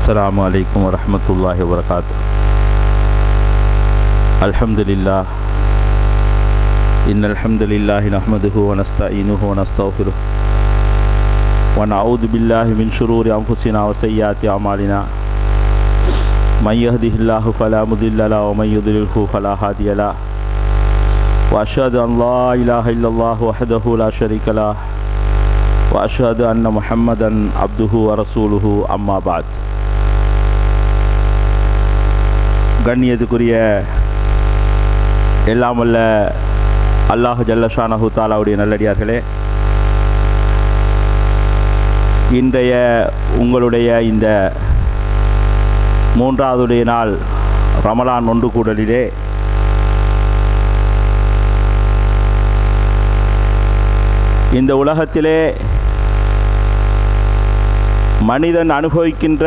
السلام عليكم ورحمة الله وبركاته الحمد لله إن الحمد لله نحمده ونستعينه ونستغفره ونعوذ بالله من شرور أنفسنا وسيئات أعمالنا من يهده الله فلا مضل له ومن يضلله فلا هادي له وأشهد أن لا إله إلا الله وحده لا شريك له وأشهد أن محمدا عبده ورسوله أما بعد கண்ணியத்துக்குரிய எல்லாம் வல்ல அல்லாஹ் ஜல்லஷானஹு தாலாவுடைய நல்லடியார்களே இன்றைய உங்களுடைய இந்த மூன்றாவதுடைய நாள் ரமலான் ஒன்று கூடலிலே இந்த உலகத்திலே மனிதன் அனுபவிக்கின்ற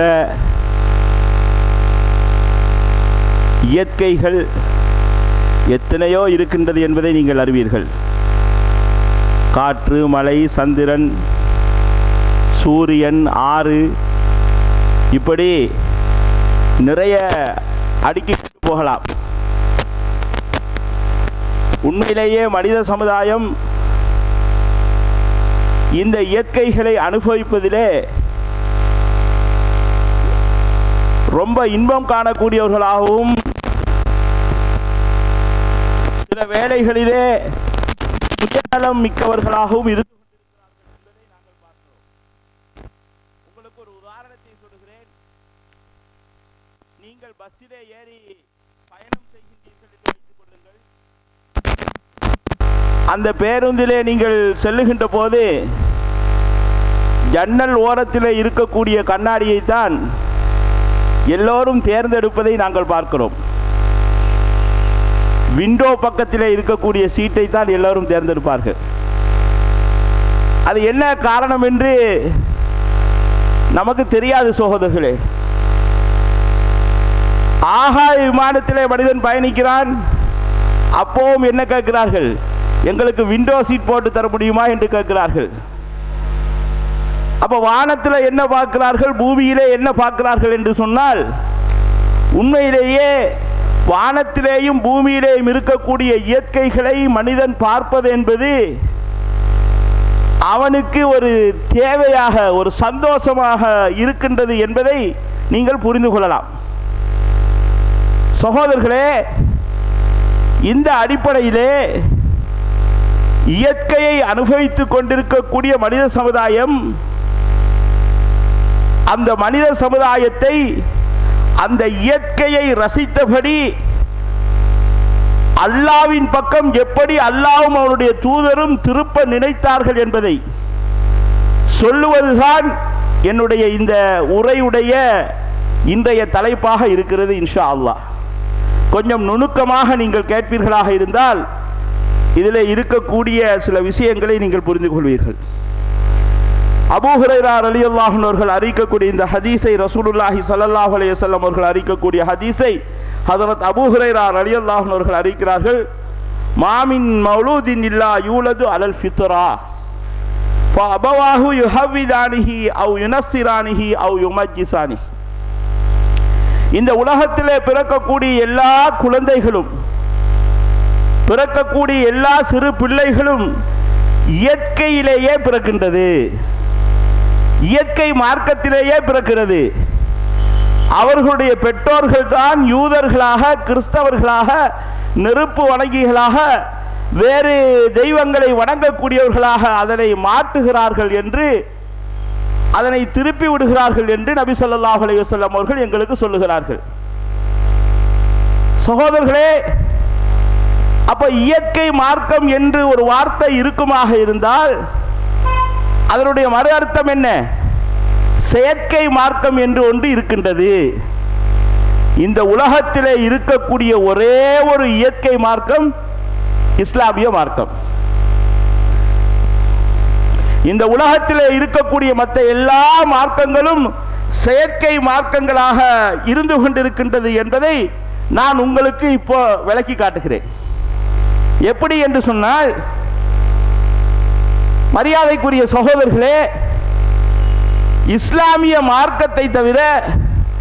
இயற்கைகள் எத்தனையோ இருக்கின்றது என்பதை நீங்கள் அறிவீர்கள் காற்று மலை சந்திரன் சூரியன் ஆறு இப்படி நிறைய அடுக்கிட்டு போகலாம் உண்மையிலேயே மனித சமுதாயம் இந்த இயற்கைகளை அனுபவிப்பதிலே ரொம்ப இன்பம் காணக்கூடியவர்களாகவும் சில வேளைகளிலே சுயநலம் மிக்கவர்களாகவும் இருந்து கொண்டிருக்கிறார்கள் என்பதை நாங்கள் பார்க்கிறோம் உங்களுக்கு ஒரு உதாரணத்தை சொல்கிறேன் நீங்கள் பஸ்ஸிலே ஏறி பயணம் செய்கின்றீர்கள் என்று வைத்துக் கொள்ளுங்கள் அந்த பேருந்திலே நீங்கள் செல்லுகின்ற போது ஜன்னல் ஓரத்தில் இருக்கக்கூடிய கண்ணாடியைத்தான் எல்லோரும் தேர்ந்தெடுப்பதை நாங்கள் பார்க்கிறோம் விண்டோ பக்கத்தில் இருக்கக்கூடிய சீட்டை தான் எல்லோரும் தேர்ந்தெடுப்பார்கள் அது என்ன காரணம் என்று நமக்கு தெரியாது சகோதரர்களே ஆகாய விமானத்திலே மனிதன் பயணிக்கிறான் அப்போவும் என்ன கேட்கிறார்கள் எங்களுக்கு விண்டோ சீட் போட்டு தர முடியுமா என்று கேட்கிறார்கள் அப்ப வானத்தில் என்ன பார்க்கிறார்கள் பூமியிலே என்ன பார்க்கிறார்கள் என்று சொன்னால் உண்மையிலேயே வானத்திலேயும் பூமியிலேயும் இருக்கக்கூடிய இயற்கைகளை மனிதன் பார்ப்பது என்பது அவனுக்கு ஒரு தேவையாக ஒரு சந்தோஷமாக இருக்கின்றது என்பதை நீங்கள் புரிந்து கொள்ளலாம் சகோதரர்களே இந்த அடிப்படையிலே இயற்கையை அனுபவித்துக் கொண்டிருக்கக்கூடிய மனித சமுதாயம் அந்த மனித சமுதாயத்தை அந்த இயற்கையை ரசித்தபடி அல்லாவின் பக்கம் எப்படி அல்லாவும் அவனுடைய தூதரும் திருப்ப நினைத்தார்கள் என்பதை சொல்லுவதுதான் என்னுடைய இந்த உரையுடைய இன்றைய தலைப்பாக இருக்கிறது இன்ஷா அல்லாஹ் கொஞ்சம் நுணுக்கமாக நீங்கள் கேட்பீர்களாக இருந்தால் இதில் இருக்கக்கூடிய சில விஷயங்களை நீங்கள் புரிந்து கொள்வீர்கள் அபூஹுரைரார் அலி அல்லாஹன் அவர்கள் அறிக்கக்கூடிய இந்த ஹதீஸை ரசூலுல்லாஹி சல்லாஹ் அலையம் அவர்கள் அறிக்கக்கூடிய ஹதீஸை ஹதரத் அபூஹுரைரார் அலி அல்லாஹன் அவர்கள் அறிக்கிறார்கள் மாமின் மௌலூதின் இல்லா யூலது அலல் ஃபித்ரா அபவாஹு யுஹவிதானிஹி அவு யுனஸ்ஸிரானிஹி அவு யுமஜிசானிஹி இந்த உலகத்திலே பிறக்கக்கூடிய எல்லா குழந்தைகளும் பிறக்கக்கூடிய எல்லா சிறு பிள்ளைகளும் இயற்கையிலேயே பிறக்கின்றது இயற்கை மார்க்கத்திலேயே பிறக்கிறது அவர்களுடைய பெற்றோர்கள் தான் யூதர்களாக கிறிஸ்தவர்களாக நெருப்பு வணங்கிகளாக வேறு தெய்வங்களை வணங்கக்கூடியவர்களாக அதனை மாற்றுகிறார்கள் என்று அதனை திருப்பி விடுகிறார்கள் என்று நபி சொல்லாஹ் அலையுசல்லம் அவர்கள் எங்களுக்கு சொல்லுகிறார்கள் சகோதரர்களே அப்ப இயற்கை மார்க்கம் என்று ஒரு வார்த்தை இருக்குமாக இருந்தால் அதனுடைய மறு அர்த்தம் என்ன செயற்கை மார்க்கம் என்று ஒன்று இருக்கின்றது இந்த உலகத்திலே இருக்கக்கூடிய ஒரே ஒரு இயற்கை மார்க்கம் இஸ்லாமிய மார்க்கம் இந்த உலகத்திலே இருக்கக்கூடிய மற்ற எல்லா மார்க்கங்களும் செயற்கை மார்க்கங்களாக இருந்து கொண்டிருக்கின்றது என்பதை நான் உங்களுக்கு இப்போ விளக்கி காட்டுகிறேன் எப்படி என்று சொன்னால் மரியாதைக்குரிய சகோதரர்களே இஸ்லாமிய மார்க்கத்தை தவிர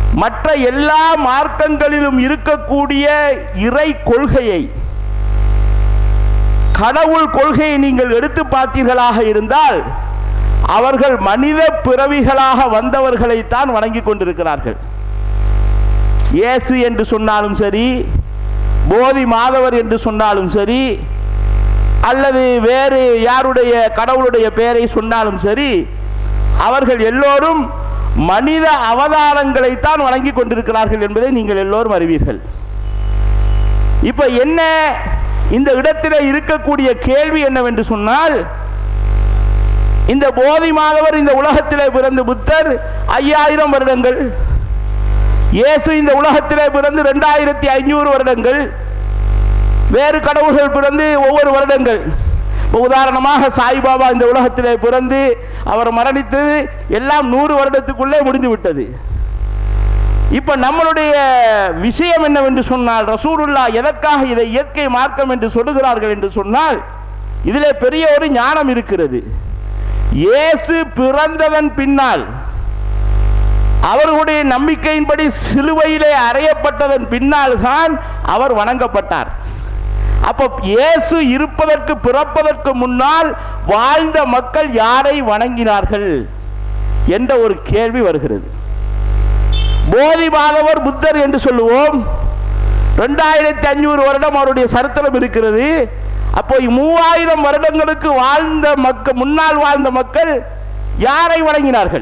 மற்ற எல்லா மார்க்கங்களிலும் இருக்கக்கூடிய இறை கொள்கையை கடவுள் கொள்கையை நீங்கள் எடுத்து பார்த்தீர்களாக இருந்தால் அவர்கள் மனித பிறவிகளாக வந்தவர்களைத்தான் வணங்கிக் கொண்டிருக்கிறார்கள் இயேசு என்று சொன்னாலும் சரி போதி மாதவர் என்று சொன்னாலும் சரி அல்லது வேறு யாருடைய கடவுளுடைய பெயரை சொன்னாலும் சரி அவர்கள் எல்லோரும் மனித அவதாரங்களைத்தான் வணங்கிக் கொண்டிருக்கிறார்கள் என்பதை நீங்கள் எல்லோரும் அறிவீர்கள் இப்ப என்ன இந்த இடத்திலே இருக்கக்கூடிய கேள்வி என்னவென்று சொன்னால் இந்த போதி மாதவர் இந்த உலகத்திலே பிறந்த புத்தர் ஐயாயிரம் வருடங்கள் இயேசு இந்த உலகத்திலே பிறந்து ரெண்டாயிரத்தி ஐநூறு வருடங்கள் வேறு கடவுள்கள் பிறந்து ஒவ்வொரு வருடங்கள் இப்போ உதாரணமாக சாய்பாபா இந்த உலகத்திலே பிறந்து அவர் மரணித்தது எல்லாம் நூறு வருடத்துக்குள்ளே முடிந்து விட்டது இப்ப நம்மளுடைய விஷயம் என்னவென்று சொன்னால் ரசூலுல்லா எதற்காக இதை இயற்கை மார்க்கம் என்று சொல்லுகிறார்கள் என்று சொன்னால் இதிலே பெரிய ஒரு ஞானம் இருக்கிறது இயேசு பிறந்ததன் பின்னால் அவர்களுடைய நம்பிக்கையின்படி சிலுவையிலே அறையப்பட்டதன் பின்னால் தான் அவர் வணங்கப்பட்டார் அப்போ இயேசு இருப்பதற்கு பிறப்பதற்கு முன்னால் வாழ்ந்த மக்கள் யாரை வணங்கினார்கள் என்ற ஒரு கேள்வி வருகிறது போதி மாதவர் புத்தர் என்று சொல்லுவோம் ரெண்டாயிரத்தி அஞ்சூறு வருடம் அவருடைய சரித்திரம் இருக்கிறது அப்போ மூவாயிரம் வருடங்களுக்கு வாழ்ந்த மக்கள் முன்னால் வாழ்ந்த மக்கள் யாரை வணங்கினார்கள்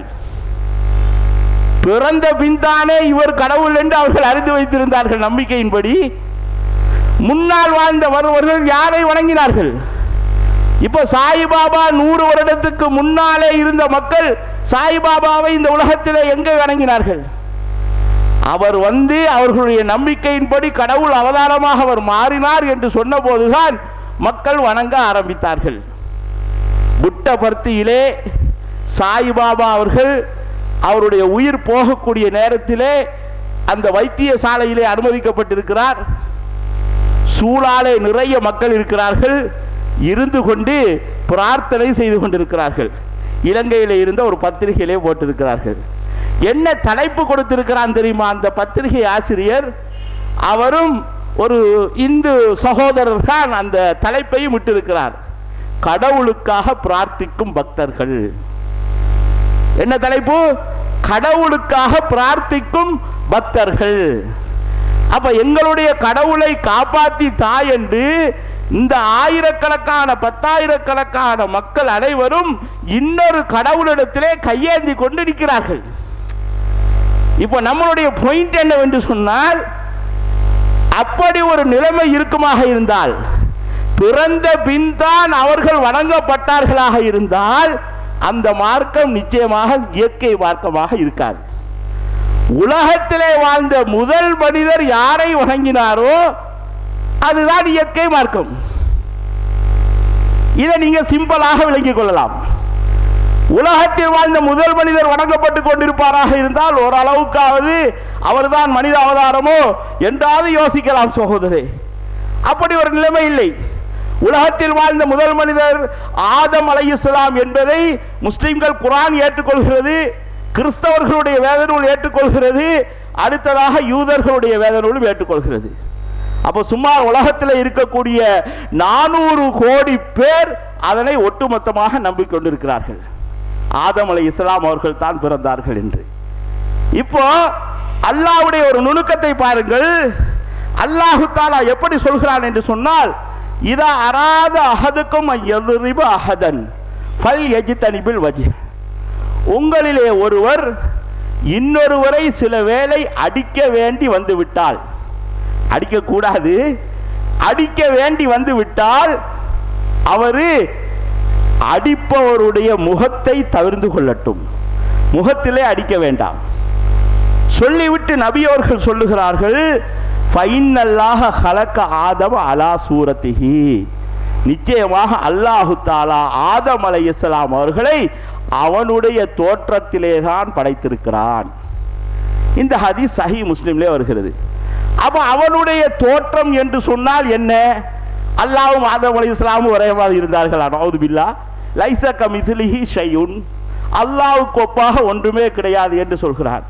பிறந்த பின்தானே இவர் கடவுள் என்று அவர்கள் அறிந்து வைத்திருந்தார்கள் நம்பிக்கையின்படி முன்னால் வாழ்ந்த வருவர்கள் யாரை வணங்கினார்கள் இப்போ சாய்பாபா நூறு வருடத்துக்கு முன்னாலே இருந்த மக்கள் சாய்பாபாவை இந்த உலகத்திலே எங்கே வணங்கினார்கள் அவர் வந்து அவர்களுடைய நம்பிக்கையின்படி கடவுள் அவதாரமாக அவர் மாறினார் என்று சொன்னபோதுதான் மக்கள் வணங்க ஆரம்பித்தார்கள் புட்டபர்த்தியிலே சாய்பாபா அவர்கள் அவருடைய உயிர் போகக்கூடிய நேரத்திலே அந்த வைத்தியசாலையிலே அனுமதிக்கப்பட்டிருக்கிறார் சூழாலே நிறைய மக்கள் இருக்கிறார்கள் இருந்து கொண்டு பிரார்த்தனை செய்து கொண்டிருக்கிறார்கள் இலங்கையில் இருந்த ஒரு பத்திரிகையிலே போட்டிருக்கிறார்கள் என்ன தலைப்பு கொடுத்திருக்கிறான் தெரியுமா அந்த பத்திரிகை ஆசிரியர் அவரும் ஒரு இந்து சகோதரர் தான் அந்த தலைப்பையும் விட்டிருக்கிறார் கடவுளுக்காக பிரார்த்திக்கும் பக்தர்கள் என்ன தலைப்பு கடவுளுக்காக பிரார்த்திக்கும் பக்தர்கள் அப்ப எங்களுடைய கடவுளை காப்பாற்றி தாய் என்று இந்த ஆயிரக்கணக்கான பத்தாயிரக்கணக்கான மக்கள் அனைவரும் இன்னொரு கடவுளிடத்திலே கையேந்தி கொண்டு நிற்கிறார்கள் இப்போ நம்மளுடைய பாயிண்ட் என்னவென்று சொன்னால் அப்படி ஒரு நிலைமை இருக்குமாக இருந்தால் பிறந்த பின் தான் அவர்கள் வணங்கப்பட்டார்களாக இருந்தால் அந்த மார்க்கம் நிச்சயமாக இயற்கை மார்க்கமாக இருக்காது உலகத்திலே வாழ்ந்த முதல் மனிதர் யாரை வணங்கினாரோ அதுதான் இயற்கை மார்க்கம் இதை நீங்க சிம்பிளாக விளங்கிக் கொள்ளலாம் உலகத்தில் வாழ்ந்த முதல் மனிதர் வணங்கப்பட்டு கொண்டிருப்பாராக இருந்தால் ஓரளவுக்காவது அவர்தான் மனித அவதாரமோ என்றாவது யோசிக்கலாம் சகோதரே அப்படி ஒரு நிலைமை இல்லை உலகத்தில் வாழ்ந்த முதல் மனிதர் ஆதம் அலை இஸ்லாம் என்பதை முஸ்லிம்கள் குரான் ஏற்றுக்கொள்கிறது கிறிஸ்தவர்களுடைய வேத நூல் ஏற்றுக்கொள்கிறது அடுத்ததாக யூதர்களுடைய வேத நூலும் ஏற்றுக்கொள்கிறது அப்போ சும்மா உலகத்தில் இருக்கக்கூடிய நானூறு கோடி பேர் அதனை ஒட்டுமொத்தமாக நம்பிக்கொண்டிருக்கிறார்கள் ஆதம் அலை இஸ்லாம் அவர்கள் தான் பிறந்தார்கள் என்று இப்போ அல்லாஹ்வுடைய ஒரு நுணுக்கத்தை பாருங்கள் அல்லாஹு தாலா எப்படி சொல்கிறான் என்று சொன்னால் இதா அராத அகதுக்கும் எதிரிபு அகதன் ஃபல் எஜித்தனிபில் வஜி உங்களிலே ஒருவர் இன்னொருவரை சில வேளை அடிக்க வேண்டி வந்து விட்டால் அடிக்கக்கூடாது அடிக்க வேண்டி வந்து விட்டால் அவரு அடிப்பவருடைய முகத்தை தவிர்ந்து கொள்ளட்டும் முகத்திலே அடிக்க வேண்டாம் சொல்லிவிட்டு நபி அவர்கள் சொல்லுகிறார்கள் ஃபைனல்லாக ஹலக்க ஆதம அலா சூரத்திஹி நிச்சயமாக அல்லாஹு தாலா ஆதம் அலைஹிஸ்ஸலாம் அவர்களை அவனுடைய தோற்றத்திலே தான் படைத்திருக்கிறான் இந்த ஹதீஸ் சஹி முஸ்லிம்லே வருகிறது அப்ப அவனுடைய தோற்றம் என்று சொன்னால் என்ன அல்லாஹ்வும் ஆதம் அலைஹிஸ்ஸலாமும் ஒரே மாதிரி இருந்தார்கள் அனௌது பில்லா லைஸ கமிதிலிஹி ஷையுன் அல்லாஹ்வுக்கு ஒப்பாக ஒன்றுமே கிடையாது என்று சொல்கிறான்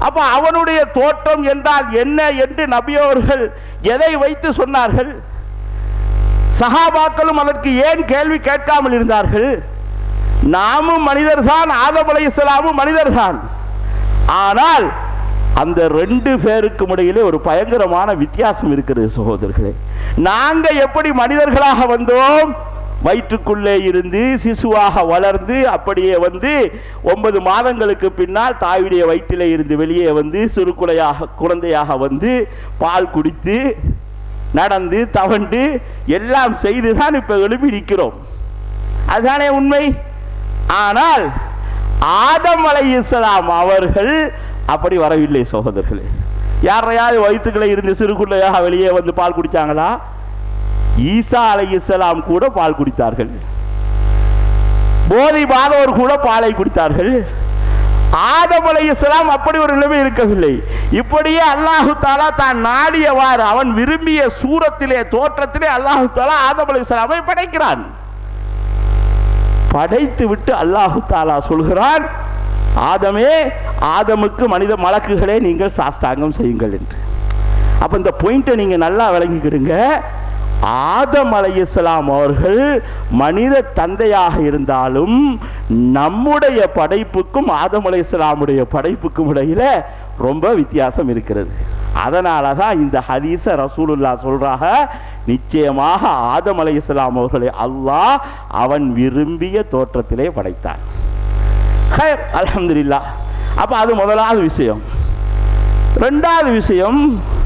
அப்ப அவனுடைய தோற்றம் என்றால் என்ன என்று நபி அவர்கள் எதை வைத்து சொன்னார்கள் சஹாபாக்களும் அதற்கு ஏன் கேள்வி கேட்காமல் இருந்தார்கள் நாமும் மனிதர்தான் ஆதம் அலைஹிஸ்ஸலாமும் மனிதர்தான் ஆனால் அந்த ரெண்டு பேருக்கும் இடையிலே ஒரு பயங்கரமான வித்தியாசம் இருக்கிறது சகோதரர்களே நாங்க எப்படி மனிதர்களாக வந்தோம் வயிற்றுக்குள்ளே இருந்து சிசுவாக வளர்ந்து அப்படியே வந்து ஒன்பது மாதங்களுக்கு பின்னால் தாயுடைய வயிற்றிலே இருந்து வெளியே வந்து சிறு குலையாக குழந்தையாக வந்து பால் குடித்து நடந்து தவண்டு எல்லாம் செய்து தான் இப்போ எழுப்பி நிற்கிறோம் அதுதானே உண்மை ஆனால் ஆதம் அலைஹிஸ்ஸலாம் அவர்கள் அப்படி வரவில்லை சகோதரர்களே யாரையாவது வயிற்றுக்குள்ள இருந்து சிறுகுள்ளையாக வெளியே வந்து பால் குடிச்சாங்களா ஈசா அலைஹிஸ்ஸலாம் கூட பால் குடித்தார்கள் போதை மாதவர் கூட பாலை குடித்தார்கள் ஆதம் அலைஹிஸ்ஸலாம் அப்படி ஒரு நிலைமை இருக்கவில்லை இப்படியே அல்லாஹு தாலா தான் நாடியவாறு அவன் விரும்பிய சூரத்திலே தோற்றத்திலே அல்லாஹு தாலா ஆதம் அலைஹிஸ்ஸலாமை படைக்கிறான் படைத்து விட்டு அல்லாஹு தாலா சொல்கிறான் ஆதமே ஆதமுக்கு மனித மலக்குகளே நீங்கள் சாஷ்டாங்கம் செய்யுங்கள் என்று அப்ப இந்த பாயிண்ட்டை நீங்க நல்லா விளங்கிக்கிடுங்க ஆதம் அலைஹிஸ்ஸலாம் அவர்கள் மனித தந்தையாக இருந்தாலும் நம்முடைய படைப்புக்கும் ஆதம் அலைஹிஸ்ஸலாமுடைய படைப்புக்கும் இடையில ரொம்ப வித்தியாசம் இருக்கிறது அதனால தான் இந்த ஹதீஸ ரசூலுல்லா சொல்றாங்க நிச்சயமாக ஆதம் அலைஹிஸ்ஸலாம் அவர்களை அல்லாஹ் அவன் விரும்பிய தோற்றத்திலே படைத்தான் ஹைர் அல்ஹம்துலில்லாஹ் அப்ப அது முதலாவது விஷயம் ரெண்டாவது விஷயம்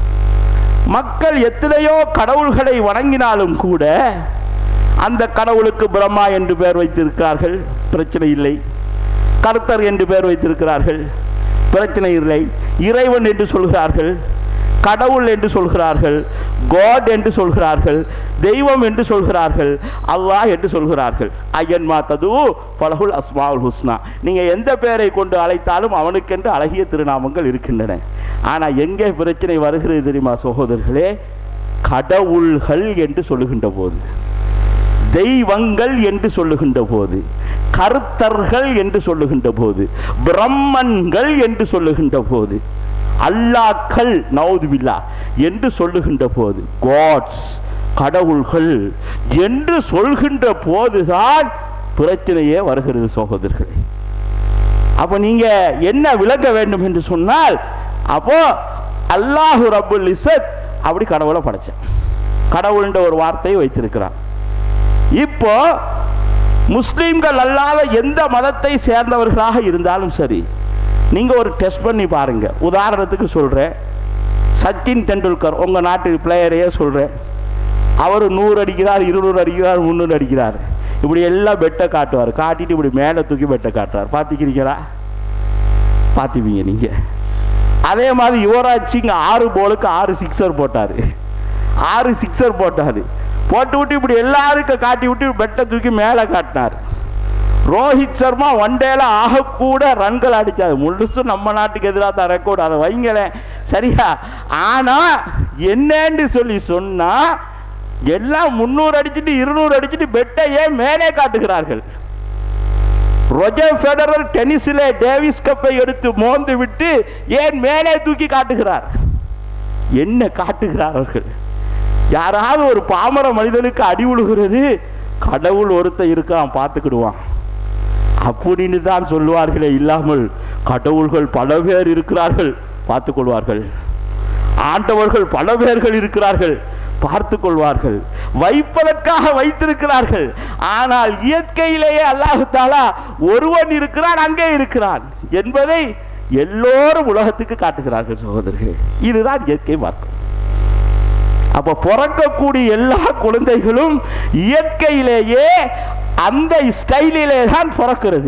மக்கள் எத்தனையோ கடவுள்களை வணங்கினாலும் கூட அந்த கடவுளுக்கு பிரம்மா என்று பெயர் வைத்திருக்கிறார்கள் பிரச்சனை இல்லை கருத்தர் என்று பெயர் வைத்திருக்கிறார்கள் பிரச்சனை இல்லை இறைவன் என்று சொல்கிறார்கள் கடவுள் என்று சொல்கிறார்கள் காட் என்று சொல்கிறார்கள் தெய்வம் என்று சொல்கிறார்கள் அல்லாஹ் என்று சொல்கிறார்கள் ஐயன் மாத்தது பலகுல் அஸ்மாவுல் ஹுஸ்னா நீங்க எந்த பெயரை கொண்டு அழைத்தாலும் அவனுக்கென்று அழகிய திருநாமங்கள் இருக்கின்றன ஆனா எங்கே பிரச்சனை வருகிறது தெரியுமா சகோதரர்களே கடவுள்கள் என்று சொல்லுகின்ற போது தெய்வங்கள் என்று சொல்லுகின்ற போது கருத்தர்கள் என்று சொல்லுகின்ற போது பிரம்மன்கள் என்று சொல்லுகின்ற போது அல்லாக்கள் நவுதுபில்லா என்று சொல்லுகின்ற போது காட்ஸ் கடவுள்கள் என்று சொல்கின்ற போதுதான் பிரச்சனையே வருகிறது சகோதரர்களே அப்ப நீங்க என்ன விளக்க வேண்டும் என்று சொன்னால் அப்போ அல்லாஹு ரபுல் இசத் அப்படி கடவுளை படைச்சான் கடவுள்ன்ற ஒரு வார்த்தையை வைத்திருக்கிறான் இப்போ முஸ்லீம்கள் அல்லாத எந்த மதத்தை சேர்ந்தவர்களாக இருந்தாலும் சரி நீங்க ஒரு டெஸ்ட் பண்ணி பாருங்க உதாரணத்துக்கு சொல்றேன் சச்சின் டெண்டுல்கர் உங்க நாட்டு பிளேயரையே சொல்றேன் அவர் நூறு அடிக்கிறார் இருநூறு அடிக்கிறார் முந்நூறு அடிக்கிறார் இப்படி எல்லாம் பெட்டை காட்டுவார் காட்டிட்டு இப்படி மேலே தூக்கி பெட்டை காட்டுவார் பார்த்துக்கிறீங்களா பார்த்துப்பீங்க நீங்க அதே மாதிரி யுவராஜ் சிங் ஆறு போலுக்கு ஆறு சிக்ஸர் போட்டார் ஆறு சிக்ஸர் போட்டார் போட்டு விட்டு இப்படி எல்லாருக்கும் காட்டி விட்டு பெட்டை தூக்கி மேலே காட்டினார் ரோஹித் சர்மா ஒன் டேல ஆகக்கூட ரன்கள் அடிச்சாரு முழுசும் நம்ம நாட்டுக்கு எதிராக தான் ரெக்கார்டு அதை வைங்களேன் சரியா ஆனா என்னன்னு சொல்லி சொன்னா எல்லாம் முந்நூறு அடிச்சுட்டு இருநூறு அடிச்சுட்டு பெட்டை ஏன் மேலே காட்டுகிறார்கள் ரொஜர் ஃபெடரர் டென்னிஸிலே டேவிஸ் கப்பை எடுத்து மோந்து விட்டு ஏன் மேலே தூக்கி காட்டுகிறார் என்ன காட்டுகிறார்கள் யாராவது ஒரு பாமர மனிதனுக்கு அடி விழுகிறது கடவுள் ஒருத்தன் இருக்கான் பார்த்துக்கிடுவான் அப்படின்னு தான் சொல்லுவார்களே இல்லாமல் கடவுள்கள் பல பேர் இருக்கிறார்கள் பார்த்துக் கொள்வார்கள் ஆண்டவர்கள் பல பேர்கள் இருக்கிறார்கள் பார்த்து கொள்வார்கள் வைப்பதற்காக வைத்திருக்கிறார்கள் ஆனால் இயற்கையிலேயே அல்லாஹு தாலா ஒருவன் இருக்கிறான் அங்கே இருக்கிறான் என்பதை எல்லோரும் உலகத்துக்கு காட்டுகிறார்கள் சகோதரர்களே இதுதான் இயற்கை மார்க்கம் அப்ப பிறக்கக்கூடிய எல்லா குழந்தைகளும் இயற்கையிலேயே அந்த ஸ்டைலிலே தான் பிறக்கிறது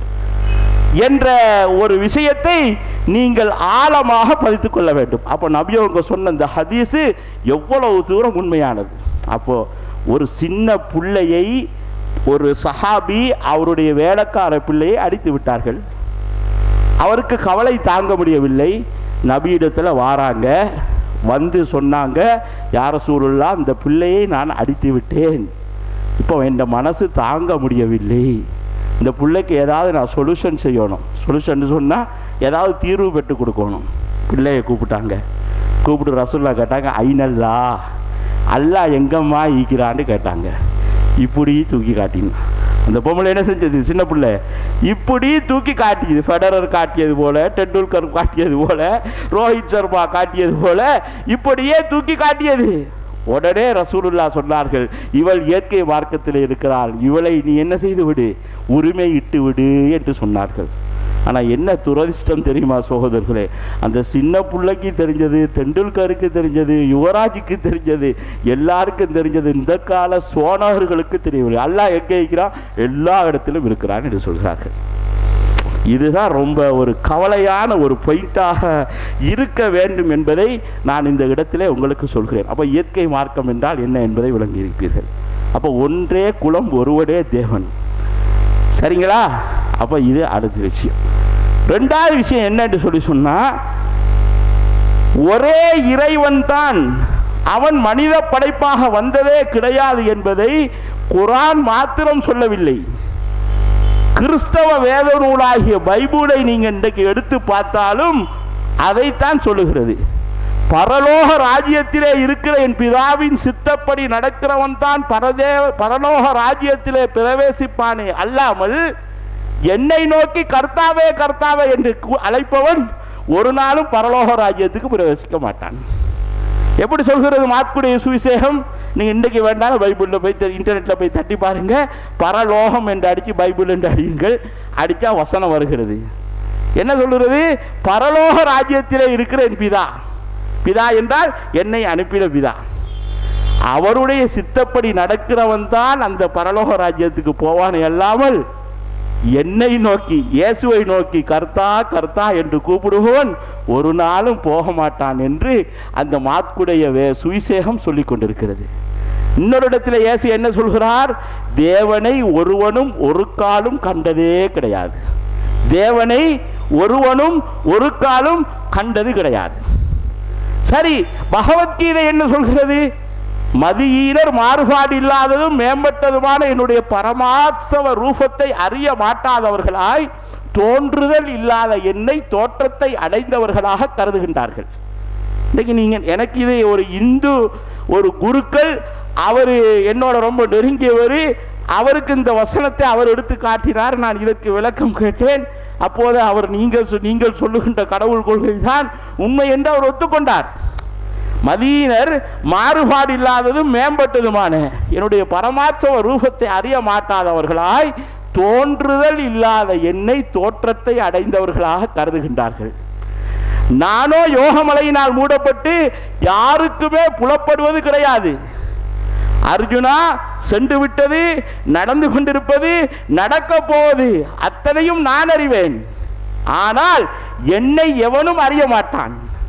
என்ற ஒரு விஷயத்தை நீங்கள் ஆழமாக பதித்துக் கொள்ள வேண்டும் அப்போ நபியவங்க சொன்ன இந்த ஹதீஸு எவ்வளவு தூரம் உண்மையானது அப்போ ஒரு சின்ன பிள்ளையை ஒரு சஹாபி அவருடைய வேலைக்கார பிள்ளையை அடித்து விட்டார்கள் அவருக்கு கவலை தாங்க முடியவில்லை நபியிடத்தில் வாராங்க வந்து சொன்னாங்க யார சூழலா இந்த பிள்ளையை நான் அடித்து விட்டேன் இப்போ என் மனசு தாங்க முடியவில்லை இந்த பிள்ளைக்கு ஏதாவது நான் சொல்யூஷன் செய்யணும் சொல்யூஷன் சொன்னால் ஏதாவது தீர்வு பெற்று கொடுக்கணும் பிள்ளையை கூப்பிட்டாங்க கூப்பிட்டு ரசூல்லா கேட்டாங்க ஐநல்லா அல்லாஹ் எங்கம்மா ஈக்கிறான்னு கேட்டாங்க இப்படி தூக்கி காட்டினா அந்த பொம்பளை என்ன செஞ்சது சின்ன பிள்ளை இப்படி தூக்கி காட்டியது ஃபெடரர் காட்டியது போல டெண்டுல்கர் காட்டியது போல ரோஹித் சர்மா காட்டியது போல இப்படியே தூக்கி காட்டியது உடனே ரசூலுல்லா சொன்னார்கள் இவள் இயற்கை மார்க்கத்தில் இருக்கிறாள் இவளை நீ என்ன செய்து விடு உரிமை இட்டு விடு என்று சொன்னார்கள் ஆனால் என்ன துரதிர்ஷ்டம் தெரியுமா சகோதரர்களே அந்த சின்ன பிள்ளைக்கு தெரிஞ்சது தெண்டுல்கருக்கு தெரிஞ்சது யுவராஜுக்கு தெரிஞ்சது எல்லாருக்கும் தெரிஞ்சது இந்த கால சோனவர்களுக்கு தெரியவில்லை அல்லாஹ் எங்கே இருக்கிறான் எல்லா இடத்திலும் இருக்கிறான் என்று சொல்கிறார்கள் இதுதான் ரொம்ப ஒரு கவலையான ஒரு பொயிட்டாக இருக்க வேண்டும் என்பதை நான் இந்த இடத்திலே உங்களுக்கு சொல்கிறேன் அப்போ இயற்கை மார்க்கம் என்றால் என்ன என்பதை விளங்கியிருப்பீர்கள் அப்போ ஒன்றே குலம் ஒருவரே தேவன் சரிங்களா அப்போ இது அடுத்த விஷயம் ரெண்டாவது விஷயம் என்ன என்று சொல்லி சொன்னா ஒரே இறைவன் தான் அவன் மனித படைப்பாக வந்ததே கிடையாது என்பதை குரான் மாத்திரம் சொல்லவில்லை கிறிஸ்தவ வேத நூலாகிய பைபிளை நீங்க இன்றைக்கு எடுத்து பார்த்தாலும் அதைத்தான் சொல்லுகிறது பரலோக ராஜ்யத்திலே இருக்கிற என் பிதாவின் சித்தப்படி நடக்கிறவன் தான் பரதே பரலோக ராஜ்யத்திலே பிரவேசிப்பானே அல்லாமல் என்னை நோக்கி கர்த்தாவே கர்த்தாவே என்று கு- அழைப்பவன் ஒரு நாளும் பரலோக ராஜ்யத்துக்கு பிரவேசிக்க மாட்டான் எப்படி சொல்கிறது மாத்குடைய சுவிசேகம் நீங்க இன்றைக்கு வேண்டாம் பைபிளில் போய் தெ- இன்டர்நெட்ல போய் தட்டி பாருங்க பரலோகம் என்று அடிச்சு பைபிள் என்று அடியுங்கள் அடிச்சா வசனம் வருகிறது என்ன சொல்கிறது பரலோக ராஜ்யத்திலே இருக்கிற என் பிதா பிதா என்றால் என்னை அனுப்பின பிதா அவருடைய சித்தப்படி நடக்கிறவன் தான் அந்த பரலோக ராஜ்யத்துக்கு போவான் அல்லாமல் என்னை நோக்கி இயேசுவை நோக்கி கர்த்தா கர்த்தா என்று கூப்பிடுபவன் ஒரு நாளும் போக மாட்டான் என்று அந்த மாத்குடைய வே சுவிசேகம் சொல்லிக் கொண்டிருக்கிறது இன்னொரு இடத்துல இயேசு என்ன சொல்கிறார் தேவனை ஒருவனும் ஒரு காலும் கண்டதே கிடையாது தேவனை ஒருவனும் ஒரு காலும் கண்டது கிடையாது சரி பகவத்கீதை என்ன சொல்கிறது மதியீனர் மாறுபாடு இல்லாததும் மேம்பட்டதுமான என்னுடைய பரமாத்சவ ரூபத்தை அறிய மாட்டாதவர்களாய் தோன்றுதல் இல்லாத என்னை தோற்றத்தை அடைந்தவர்களாக கருதுகின்றார்கள் இன்னைக்கு நீங்க எனக்கு இதை ஒரு இந்து ஒரு குருக்கள் அவர் என்னோட ரொம்ப நெருங்கியவர் அவருக்கு இந்த வசனத்தை அவர் எடுத்து காட்டினார் நான் இதற்கு விளக்கம் கேட்டேன் அப்போது அவர் நீங்கள் சொ- நீங்கள் சொல்லுகின்ற கடவுள் கொள்கை தான் உண்மை என்று அவர் ஒத்துக்கொண்டார் மதியினர் மாறுபாடு இல்லாததும் மேம்பட்டதுமான என்னுடைய பரமாத்சவ ரூபத்தை அறிய மாட்டாதவர்களாய் தோன்றுதல் இல்லாத என்னை தோற்றத்தை அடைந்தவர்களாக கருதுகின்றார்கள் நானோ யோகமலையினால் மூடப்பட்டு யாருக்குமே புலப்படுவது கிடையாது அர்ஜுனா சென்று விட்டது நடந்து கொண்டிருப்பது நடக்க போவது அத்தனையும் நான் அறிவேன் ஆனால் என்னை எவனும் அறிய மாட்டான்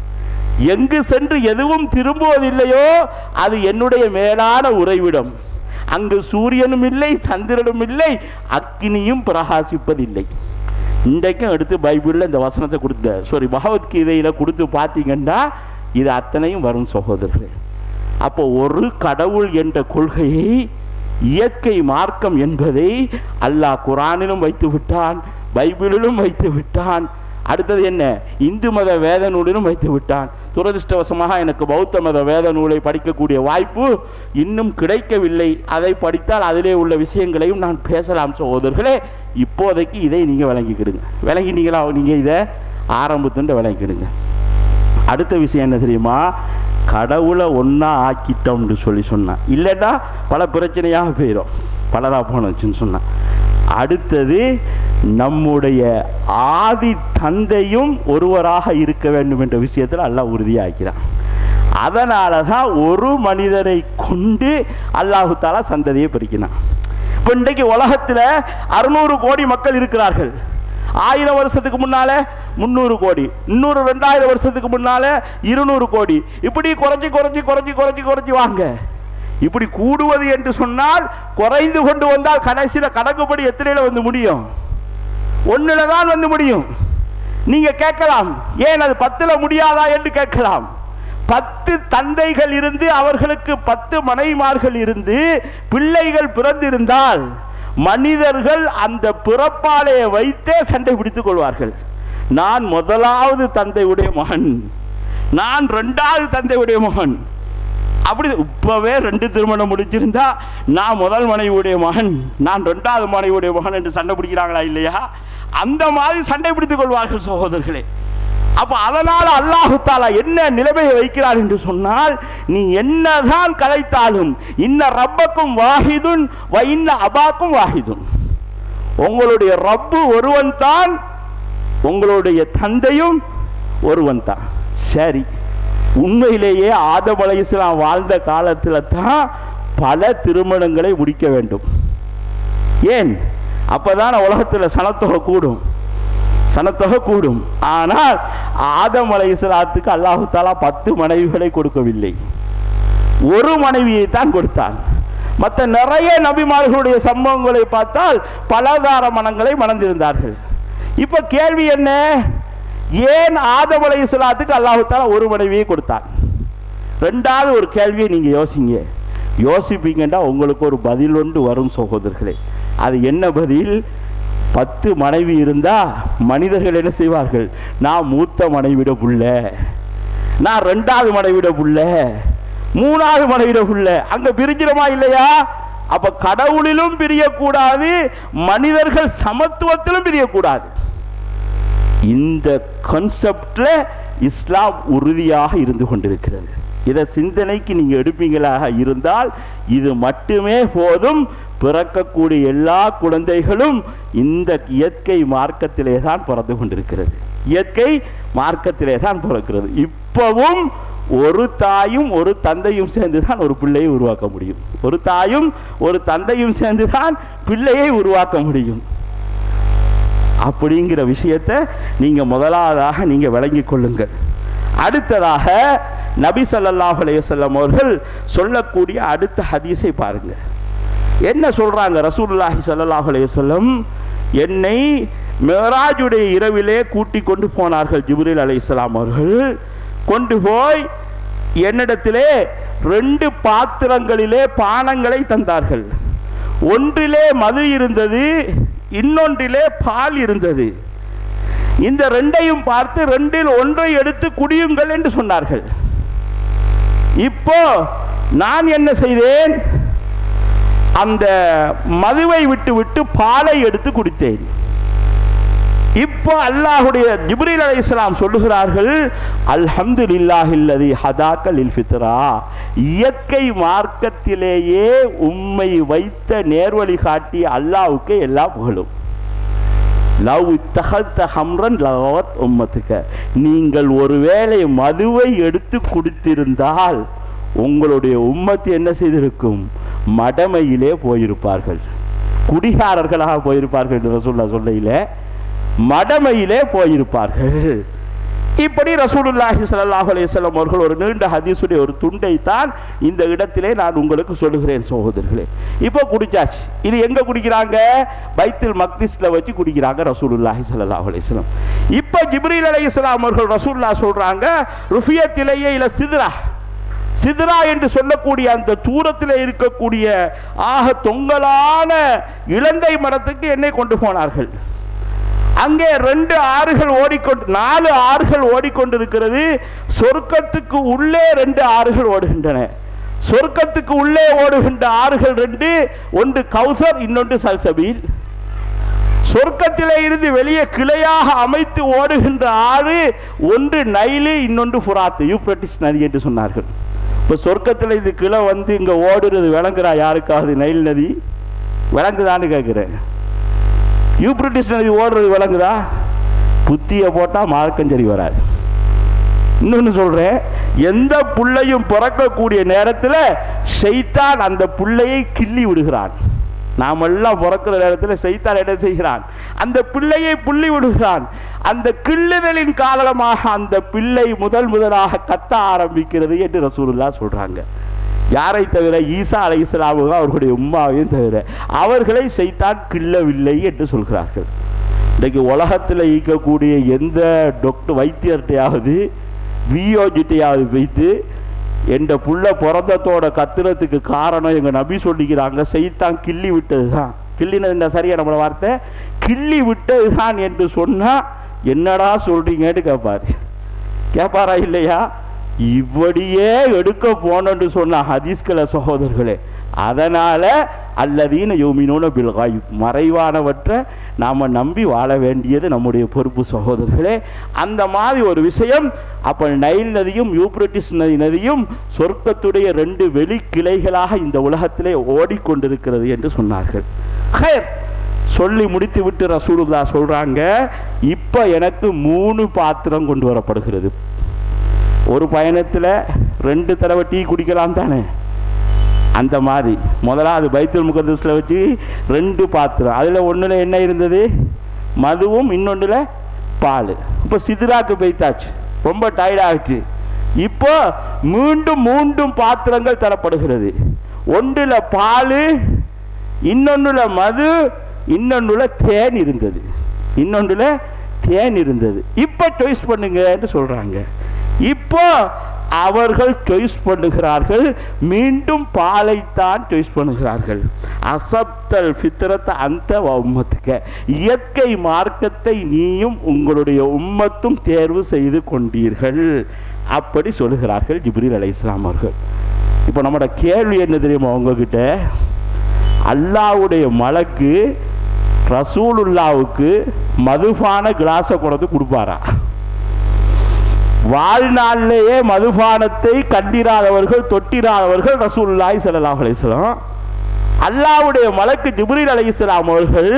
எங்கு சென்று எதுவும் திரும்புவதில்லையோ அது என்னுடைய மேலான உறைவிடம் அங்கு சூரியனும் இல்லை சந்திரனும் இல்லை அக்கினியும் பிரகாசிப்பதில்லை இன்றைக்கும் எடுத்து பைபிளில் இந்த வசனத்தை கொடுத்த சாரி பகவத்கீதையில் கொடுத்து பார்த்தீங்கன்னா இது அத்தனையும் வரும் சகோதரர்களே அப்போ ஒரு கடவுள் என்ற கொள்கையை இயற்கை மார்க்கம் என்பதை அல்லாஹ் குரானிலும் வைத்து விட்டான் பைபிளிலும் வைத்து விட்டான் அடுத்தது என்ன இந்து மத வேத நூலிலும் வைத்து விட்டான் துரதிருஷ்டவசமாக எனக்கு பௌத்த மத வேத நூலை படிக்கக்கூடிய வாய்ப்பு இன்னும் கிடைக்கவில்லை அதை படித்தால் அதிலே உள்ள விஷயங்களையும் நான் பேசலாம் சகோதரர்களே இப்போதைக்கு இதை நீங்கள் விளங்கிக்கிடுங்க விளங்கினீங்களா நீங்கள் இதை ஆரம்பத்துண்டு விளங்கிக்கிடுங்க அடுத்த விஷயம் என்ன தெரியுமா கடவுளை ஒன்றா ஆக்கிட்டோம்னு சொல்லி சொன்னான் இல்லைன்னா பல பிரச்சனையாக போயிடும் பலதாக போனச்சுன்னு சொன்னான் அடுத்தது நம்முடைய ஆதி தந்தையும் ஒருவராக இருக்க வேண்டும் என்ற விஷயத்தில் அல்லாஹ் உறுதியாக்கிறான் அதனால தான் ஒரு மனிதரை கொண்டு அல்லாஹு தாலா சந்ததியை பிரிக்கினான் இப்போ இன்றைக்கு உலகத்தில் அறுநூறு கோடி மக்கள் இருக்கிறார்கள் ஆயிரம் வருஷத்துக்கு முன்னால முந்நூறு கோடி இன்னொரு ரெண்டாயிரம் வருஷத்துக்கு முன்னால இருநூறு கோடி இப்படி குறைஞ்சி குறைஞ்சி குறைஞ்சி குறைஞ்சி குறைஞ்சி வாங்க இப்படி கூடுவது என்று சொன்னால் குறைந்து கொண்டு வந்தால் கடைசியில் கணக்குப்படி எத்தனையில வந்து முடியும் ஒன்றில் தான் வந்து முடியும் நீங்க கேட்கலாம் ஏன் அது பத்துல முடியாதா என்று கேட்கலாம் பத்து தந்தைகள் இருந்து அவர்களுக்கு பத்து மனைவிமார்கள் இருந்து பிள்ளைகள் பிறந்திருந்தால் மனிதர்கள் அந்த பிறப்பாலையை வைத்தே சண்டை பிடித்துக் கொள்வார்கள் நான் முதலாவது தந்தையுடைய மகன் நான் ரெண்டாவது தந்தையுடைய மகன் அப்படி இப்பவே ரெண்டு திருமணம் முடிச்சிருந்தா நான் முதல் மனைவியுடைய மகன் நான் ரெண்டாவது மனைவியுடைய மகன் என்று சண்டை பிடிக்கிறாங்களா இல்லையா அந்த மாதிரி சண்டை பிடித்துக் கொள்வார்கள் சகோதரர்களே அப்ப அதனால் அல்லாஹு தாலா என்ன நிலைமையை வைக்கிறார் என்று சொன்னால் நீ என்னதான் கலைத்தாலும் இன்ன ரப்பக்கும் வாஹிதுன் வ இன்ன அபாக்கும் வாஹிதுன் உங்களுடைய ரப்பு ஒருவன் தான் உங்களுடைய தந்தையும் ஒருவன் தான் சரி உண்மையிலேயே ஆதம் அலைஹிஸ்ஸலாம் வாழ்ந்த காலத்தில் தான் பல திருமணங்களை முடிக்க வேண்டும் ஏன் அப்பதான் உலகத்தில் சனத்தொகை கூடும் சனத்தொகை கூடும் ஆனால் ஆதம் அலைஹிஸ்ஸலாத்துக்கு அல்லாஹு தாலா பத்து மனைவிகளை கொடுக்கவில்லை ஒரு மனைவியை தான் கொடுத்தான் மற்ற நிறைய நபிமார்களுடைய சம்பவங்களை பார்த்தால் பலதார மனங்களை மணந்திருந்தார்கள் இப்ப கேள்வி என்ன ஏன் ஆதம் அலைஹிஸ்ஸலாத்துக்கு அல்லாஹு தாலா ஒரு மனைவியை கொடுத்தான் ரெண்டாவது ஒரு கேள்வியை நீங்க யோசிங்க யோசிப்பீங்கன்னா உங்களுக்கு ஒரு பதில் ஒன்று வரும் சகோதரர்களே அது என்ன பதில் பத்து மனைவி இருந்தா மனிதர்கள் என்ன செய்வார்கள் நான் மூத்த மனைவிட புள்ள நான் ரெண்டாவது மனைவிட புள்ள மூணாவது மனைவிட புள்ள அங்க பிரிஞ்சிரமா இல்லையா அப்ப கடவுளிலும் பிரியக்கூடாது மனிதர்கள் சமத்துவத்திலும் பிரியக்கூடாது இந்த கான்செப்ட்ல இஸ்லாம் உறுதியாக இருந்து கொண்டிருக்கிறது இதை சிந்தனைக்கு நீங்க எடுப்பீங்களாக இருந்தால் இது மட்டுமே போதும் பிறக்கக்கூடிய எல்லா குழந்தைகளும் இந்த இயற்கை மார்க்கத்திலே தான் பிறந்து கொண்டிருக்கிறது இயற்கை மார்க்கத்திலே தான் பிறக்கிறது இப்பவும் ஒரு தாயும் ஒரு தந்தையும் சேர்ந்து தான் ஒரு பிள்ளையை உருவாக்க முடியும் ஒரு தாயும் ஒரு தந்தையும் சேர்ந்து தான் பிள்ளையை உருவாக்க முடியும் அப்படிங்கிற விஷயத்தை நீங்க முதலாவதாக நீங்க விளங்கிக் கொள்ளுங்கள் அடுத்ததாக நபி ஸல்லல்லாஹு அலைஹி வஸல்லம் அவர்கள் சொல்லக்கூடிய அடுத்த ஹதீஸை பாருங்க என்ன சொல்றாங்க ரசூலுல்லாஹி ஸல்லல்லாஹு அலைஹி வஸல்லம் என்னை மிராஜுடைய இரவிலே கூட்டி கொண்டு போனார்கள் ஜிப்ரீல் அலைஹிஸ்ஸலாம் அவர்கள் கொண்டு போய் என்னிடத்திலே ரெண்டு பாத்திரங்களிலே பானங்களை தந்தார்கள் ஒன்றிலே மது இருந்தது இன்னொன்றிலே பால் இருந்தது இந்த ரெண்டையும் பார்த்து ரெண்டில் ஒன்றை எடுத்து குடியுங்கள் என்று சொன்னார்கள் இப்போ நான் என்ன செய்தேன் அந்த மதுவை விட்டு விட்டு பாலை எடுத்து குடித்தேன் இப்போ அல்லாஹுடைய ஜிப்ரீல் அலைஹிஸ்ஸலாம் சொல்லுகிறார்கள் அல்ஹம்துலில்லாஹில்லதி ஹதாக்க லில் ஃபித்ரா இயற்கை மார்க்கத்திலேயே உம்மை வைத்த நேர்வழி காட்டி அல்லாஹ்வுக்கு எல்லா புகழும் லவ் தகத்த ஹம்ரன் லவத் உம்மத்துக்க நீங்கள் ஒருவேளை மதுவை எடுத்து குடித்திருந்தால் உங்களுடைய உம்மத்து என்ன செய்திருக்கும் மடமையிலே போயிருப்பார்கள் குடிகாரர்களாக போயிருப்பார்கள் என்று ரசூல்லா சொல்லையில மடமையிலே போயிருப்பார்கள் இப்படி ரசூலுல்லாஹி ஸல்லல்லாஹு அலைஹி வஸல்லம் அவர்கள் ஒரு நீண்ட ஹதீஸுடைய ஒரு துண்டை தான் இந்த இடத்திலே நான் உங்களுக்கு சொல்லுகிறேன் சகோதரர்களே இப்போ குடிச்சாச்சு இது எங்க குடிக்கிறாங்க பைத்துல் மக்திஸ்ல வச்சு குடிக்கிறாங்க ரசூலுல்லாஹி ஸல்லல்லாஹு அலைஹி வஸல்லம் இப்போ ஜிப்ரீல் அலைஹிஸ்ஸலாம் அவர்கள் ரசூலுல்லாஹ் சொல்றாங்க ருஃபியத்திலேயே இல சித்ரா சித்ரா என்று சொல்லக்கூடிய அந்த தூரத்தில் இருக்கக்கூடிய ஆக தொங்கலான இலந்தை மரத்துக்கு என்னை கொண்டு போனார்கள் அங்கே ரெண்டு ஆறுகள் ஓடிக்கொண்டு நாலு ஆறுகள் ஓடிக்கொண்டிருக்கிறது சொர்க்கத்துக்கு உள்ளே ரெண்டு ஆறுகள் ஓடுகின்றன சொர்க்கத்துக்கு உள்ளே ஓடுகின்ற ஆறுகள் ரெண்டு ஒன்று கௌசர் இன்னொன்று சல்சபீல் சொர்க்கத்திலே இருந்து வெளியே கிளையாக அமைத்து ஓடுகின்ற ஆறு ஒன்று நைலு இன்னொன்று ஃபுராத்து யூப்ரட்டிஸ் நதி என்று சொன்னார்கள் இப்போ சொர்க்கத்தில் இது கிளை வந்து இங்கே ஓடுறது விளங்குறா யாருக்காவது நைல் நதி விளங்குதான்னு கேட்குறேன் யூப்ரட்டிஸ் நதி ஓடுறது விளங்குதா புத்தியை போட்டால் மார்க்கஞ்சரி வராது இன்னொன்று சொல்கிறேன் எந்த புள்ளையும் பிறக்கக்கூடிய நேரத்தில் செய்தான் அந்த புள்ளையை கிள்ளி விடுகிறான் நாமெல்லாம் பிறக்கிற நேரத்தில் செய்தான் என்ன செய்கிறான் அந்த பிள்ளையை புள்ளி விடுகிறான் அந்த கிள்ளுதலின் காரணமாக அந்த பிள்ளை முதல் முதலாக கத்த ஆரம்பிக்கிறது என்று ரசூலுல்லா சொல்றாங்க யாரை தவிர ஈசா அலை இஸ்லாமுக அவர்களுடைய உம்மாவையும் தவிர அவர்களை செய்தான் கிள்ளவில்லை என்று சொல்கிறார்கள் இன்றைக்கு உலகத்தில் ஈக்கக்கூடிய எந்த டாக்டர் வைத்தியர்கிட்டையாவது வியோஜிட்டையாவது வைத்து என்ற புள்ள பிறந்தத்தோட கத்துறதுக்கு காரணம் எங்கள் நபி சொல்லிக்கிறாங்க செய்தான் கிள்ளி விட்டது தான் கிள்ளினது இந்த சரியான நம்மளோட வார்த்தை கிள்ளி விட்டது தான் என்று சொன்னால் என்னடா சொல்றீங்கன்னு கேட்பார் கேட்பாரா இல்லையா இப்படியே எடுக்க போனோன்னு சொன்ன ஹதீஸ்களை சகோதரர்களே அதனால அல்லதீன யோமினோன பில்காய் மறைவானவற்றை நாம் நம்பி வாழ வேண்டியது நம்முடைய பொறுப்பு சகோதரர்களே அந்த மாதிரி ஒரு விஷயம் அப்போ நைல் நதியும் யூப்ரட்டிஸ் நதி நதியும் சொர்க்கத்துடைய ரெண்டு வெளி கிளைகளாக இந்த உலகத்திலே ஓடிக்கொண்டிருக்கிறது என்று சொன்னார்கள் ஹைர் சொல்லி முடித்து விட்டு ரசூலுல்லா சொல்றாங்க இப்போ எனக்கு மூணு பாத்திரம் கொண்டு வரப்படுகிறது ஒரு பயணத்தில் ரெண்டு தடவை டீ குடிக்கலாம் தானே அந்த மாதிரி முதலாவது பைத்துல் முகதஸில் வச்சு ரெண்டு பாத்திரம் அதில் ஒன்றில் என்ன இருந்தது மதுவும் இன்னொன்றில் பால் இப்போ சிதிராக்கு பைத்தாச்சு ரொம்ப டயர்ட் ஆகிடுச்சு இப்போ மீண்டும் மூண்டும் பாத்திரங்கள் தரப்படுகிறது ஒன்றில் பால் இன்னொன்றில் மது இன்னொன்றில் தேன் இருந்தது இன்னொன்றில் தேன் இருந்தது இப்போ சாய்ஸ் பண்ணுங்கன்னு சொல்கிறாங்க இப்போ அவர்கள் சாய்ஸ் பண்ணுகிறார்கள் மீண்டும் பாலைத்தான் சாய்ஸ் பண்ணுகிறார்கள் அசப்தல் ஃபித்ரத் அந்த உம்மத்துக்க இயற்கை மார்க்கத்தை நீயும் உங்களுடைய உம்மத்தும் தேர்வு செய்து கொண்டீர்கள் அப்படி சொல்லுகிறார்கள் ஜிப்ரீல் அலை இஸ்லாம் அவர்கள் இப்போ நம்மளோட கேள்வி என்ன தெரியுமா உங்ககிட்ட அல்லாவுடைய மலக்கு ரசூலுல்லாவுக்கு மதுபான கிளாஸை கொண்டு கொடுப்பாரா வாழ்நாளிலேயே மதுபானத்தை கண்டிராதவர்கள் தொட்டிராதவர்கள் ரசூலுல்லாஹி ஸல்லல்லாஹு அலைஹி வஸல்லம் அல்லாஹ்வுடைய மலக்கு ஜிப்ரீல் அலைஹிஸ்ஸலாம் அவர்கள்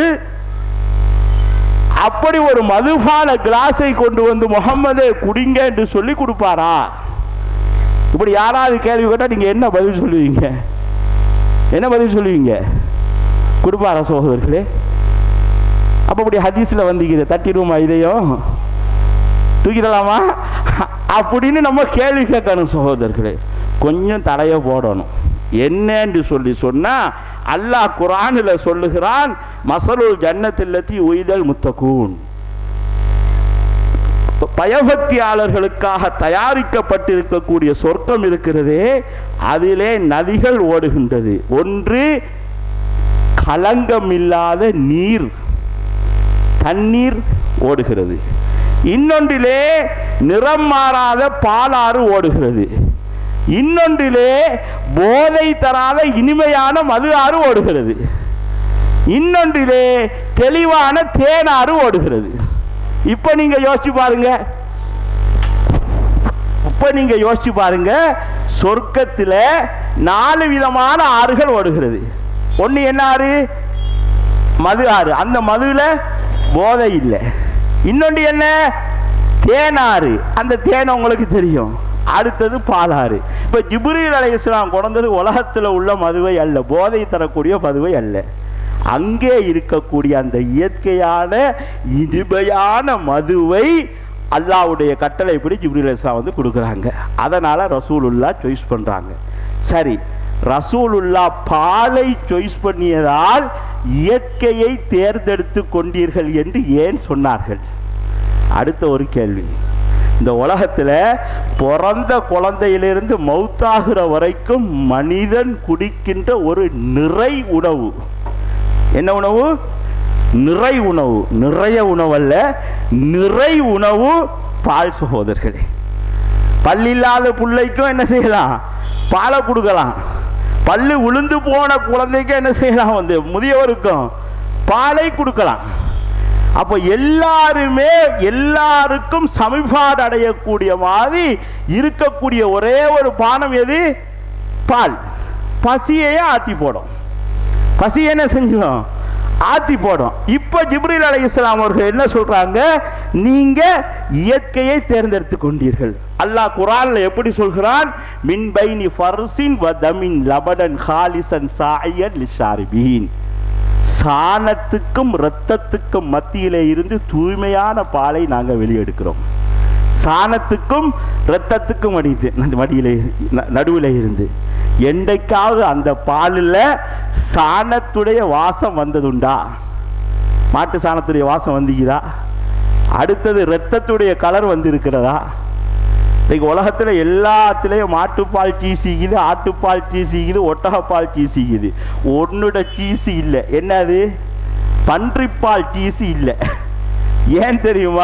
அப்படி ஒரு மதுபான கிளாஸை கொண்டு வந்து முகம்மதே குடிங்க என்று சொல்லி கொடுப்பாரா இப்படி யாராவது கேள்வி கேட்டால் நீங்கள் என்ன பதில் சொல்லுவீங்க என்ன பதில் சொல்லுவீங்க கொடுப்பாரா சகோதரர்களே அப்போ அப்படி ஹதீஸில் வந்தீங்க தட்டிடுவோமா இதையும் தூக்கிடலாமா அப்படின்னு நம்ம கேள்வி கேட்கணும் சகோதரர்களே கொஞ்சம் தடைய போடணும் என்னன்னு சொல்லி சொன்னா அல்லாஹ் குரானில் சொல்லுகிறான் மசலுல் ஜன்னத்தில்லத்தி உய்தல் முத்தகூன் பயபக்தியாளர்களுக்காக தயாரிக்கப்பட்டிருக்கக்கூடிய சொர்க்கம் இருக்கிறதே அதிலே நதிகள் ஓடுகின்றது ஒன்று களங்கமில்லாத நீர் தண்ணீர் ஓடுகிறது இன்னொன்றிலே நிறம் மாறாத பாலாறு ஓடுகிறது இன்னொன்றிலே போதை தராத இனிமையான மது ஆறு ஓடுகிறது இன்னொன்றிலே தெளிவான தேனாறு ஓடுகிறது இப்போ நீங்க யோசிச்சு பாருங்க இப்ப நீங்க யோசிச்சு பாருங்க சொர்க்கத்தில் நாலு விதமான ஆறுகள் ஓடுகிறது ஒன்று என்ன ஆறு மது ஆறு அந்த மதுவில் போதை இல்லை இன்னொன்று என்ன தேனாறு அந்த தேன் உங்களுக்கு தெரியும் அடுத்தது பாலாறு இப்போ ஜிப்ரீல் அலை இஸ்லாம் கொண்டது உலகத்தில் உள்ள மதுவை அல்ல போதை தரக்கூடிய மதுவை அல்ல அங்கே இருக்கக்கூடிய அந்த இயற்கையான இனிமையான மதுவை அல்லாவுடைய கட்டளைப்படி ஜிப்ரீல் இஸ்லாம் வந்து கொடுக்குறாங்க அதனால் ரசூலுல்லா சாய்ஸ் பண்ணுறாங்க சரி ரசூலுல்லா பாலை சாய்ஸ் பண்ணியதால் இயற்கையை தேர்ந்தெடுத்து கொண்டீர்கள் என்று ஏன் சொன்னார்கள் அடுத்த ஒரு கேள்வி இந்த உலகத்தில் பிறந்த குழந்தையிலிருந்து மௌத்தாகிற வரைக்கும் மனிதன் குடிக்கின்ற ஒரு நிறை உணவு என்ன உணவு நிறை உணவு நிறைய உணவு அல்ல நிறை உணவு பால் சகோதரர்களே பல்லில்லாத பிள்ளைக்கும் என்ன செய்யலாம் பாலை கொடுக்கலாம் பல்லு உளுந்து போன குழந்தைக்கு என்ன செய்யலாம் வந்து முதியவருக்கும் பாலை கொடுக்கலாம் அப்போ எல்லாருமே எல்லாருக்கும் சமிபாடு அடையக்கூடிய மாதிரி இருக்கக்கூடிய ஒரே ஒரு பானம் எது பால் பசியையே ஆத்தி போடும் பசி என்ன செஞ்சிடும் ஆத்தி போடும் இப்போ ஜிப்ரீல் அலை இஸ்லாம் அவர்கள் என்ன சொல்றாங்க நீங்க இயற்கையை தேர்ந்தெடுத்து கொண்டீர்கள் அல்லாஹ் குரான்ல எப்படி சொல்கிறான் மின் பைனி ஃபர்சின் வ தமின் லபடன் ஹாலிசன் சாயன் லிஷாரிபீன் சாணத்துக்கும் இரத்தத்துக்கும் மத்தியிலே இருந்து தூய்மையான பாலை நாங்கள் வெளியெடுக்கிறோம் சாணத்துக்கும் இரத்தத்துக்கும் மடித்து அந்த மடியில நடுவில் இருந்து என்றைக்காவது அந்த பாலில் சாணத்துடைய வாசம் வந்ததுண்டா மாட்டு சாணத்துடைய வாசம் வந்தீங்களா அடுத்தது இரத்தத்துடைய கலர் வந்து இருக்கிறதா இன்னைக்கு உலகத்தில் எல்லாத்துலேயும் மாட்டுப்பால் சீசிக்குது ஆட்டுப்பால் சீசிக்குது ஒட்டகப்பால் சீசிக்குது ஒன்னோட சீசி இல்லை என்னது பன்றிப்பால் சீசி இல்லை ஏன் தெரியுமா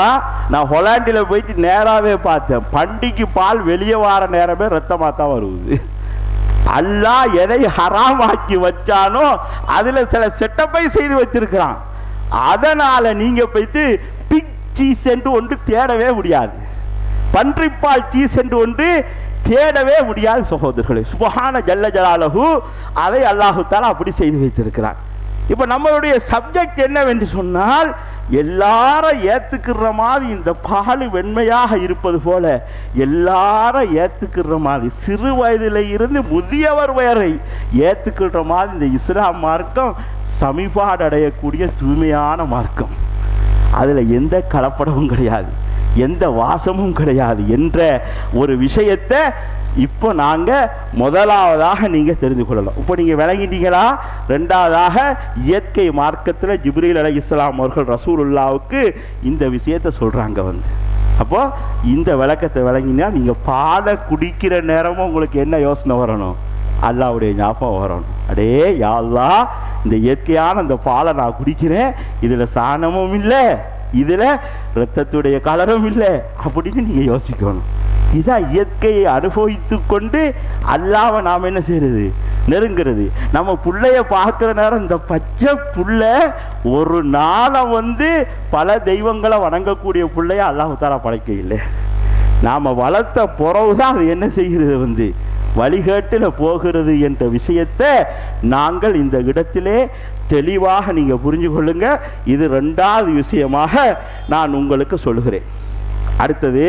நான் ஹொலாண்டில் போயிட்டு நேராகவே பார்த்தேன் பண்டிக்கு பால் வெளியே வர நேரமே ரத்தமாக தான் வருது அல்லாஹ் எதை ஹராமாக்கி வச்சானோ அதுல சில செட்டப்பை செய்து வச்சிருக்கிறான் அதனால நீங்க போயிட்டு பிக் சீஸ் என்று ஒன்று தேடவே முடியாது பன்றிப்பால் சீஸ் என்று ஒன்று தேடவே முடியாது சகோதரர்களே சுபஹான ஜல்ல ஜலாலஹு அதை அல்லாஹு தாலா அப்படி செய்து வைத்திருக்கிறான் இப்போ நம்மளுடைய சப்ஜெக்ட் என்னவென்று சொன்னால் எல்லாரும் ஏத்துக்கிற மாதிரி இந்த பால் வெண்மையாக இருப்பது போல எல்லாரும் ஏத்துக்கிற மாதிரி சிறு வயதில் இருந்து முதியவர் வரை ஏத்துக்கிற மாதிரி இந்த இஸ்லாம் மார்க்கம் சமிபாடு அடையக்கூடிய தூய்மையான மார்க்கம் அதில் எந்த கலப்படமும் கிடையாது எந்த வாசமும் கிடையாது என்ற ஒரு விஷயத்தை இப்போ நாங்கள் முதலாவதாக நீங்கள் தெரிந்து கொள்ளலாம் இப்போ நீங்கள் விளங்கிட்டீங்களா ரெண்டாவதாக இயற்கை மார்க்கத்தில் ஜிப்ரீல் அலை இஸ்லாம் அவர்கள் ரசூலுல்லாவுக்கு இந்த விஷயத்தை சொல்கிறாங்க வந்து அப்போ இந்த விளக்கத்தை விளங்கினா நீங்கள் பாலை குடிக்கிற நேரமும் உங்களுக்கு என்ன யோசனை வரணும் அல்லாவுடைய ஞாபகம் வரணும் அடே யாழ்லா இந்த இயற்கையான அந்த பாலை நான் குடிக்கிறேன் இதில் சாணமும் இல்லை இதில் ரத்தத்துடைய கலரும் இல்லை அப்படின்னு நீங்கள் யோசிக்கணும் இதான் இயற்கையை அனுபவித்து கொண்டு அல்லாம நாம் என்ன செய்யறது நெருங்கிறது நம்ம புள்ளைய பார்க்குற நேரம் இந்த பச்சை புள்ள ஒரு நாளை வந்து பல தெய்வங்களை வணங்கக்கூடிய புள்ளைய அல்லாஹு தாலா படைக்க இல்லை நாம் வளர்த்த புறவு தான் அது என்ன செய்கிறது வந்து வழிகேட்டில் போகிறது என்ற விஷயத்தை நாங்கள் இந்த இடத்திலே தெளிவாக நீங்கள் புரிஞ்சு கொள்ளுங்க இது ரெண்டாவது விஷயமாக நான் உங்களுக்கு சொல்லுகிறேன் அடுத்தது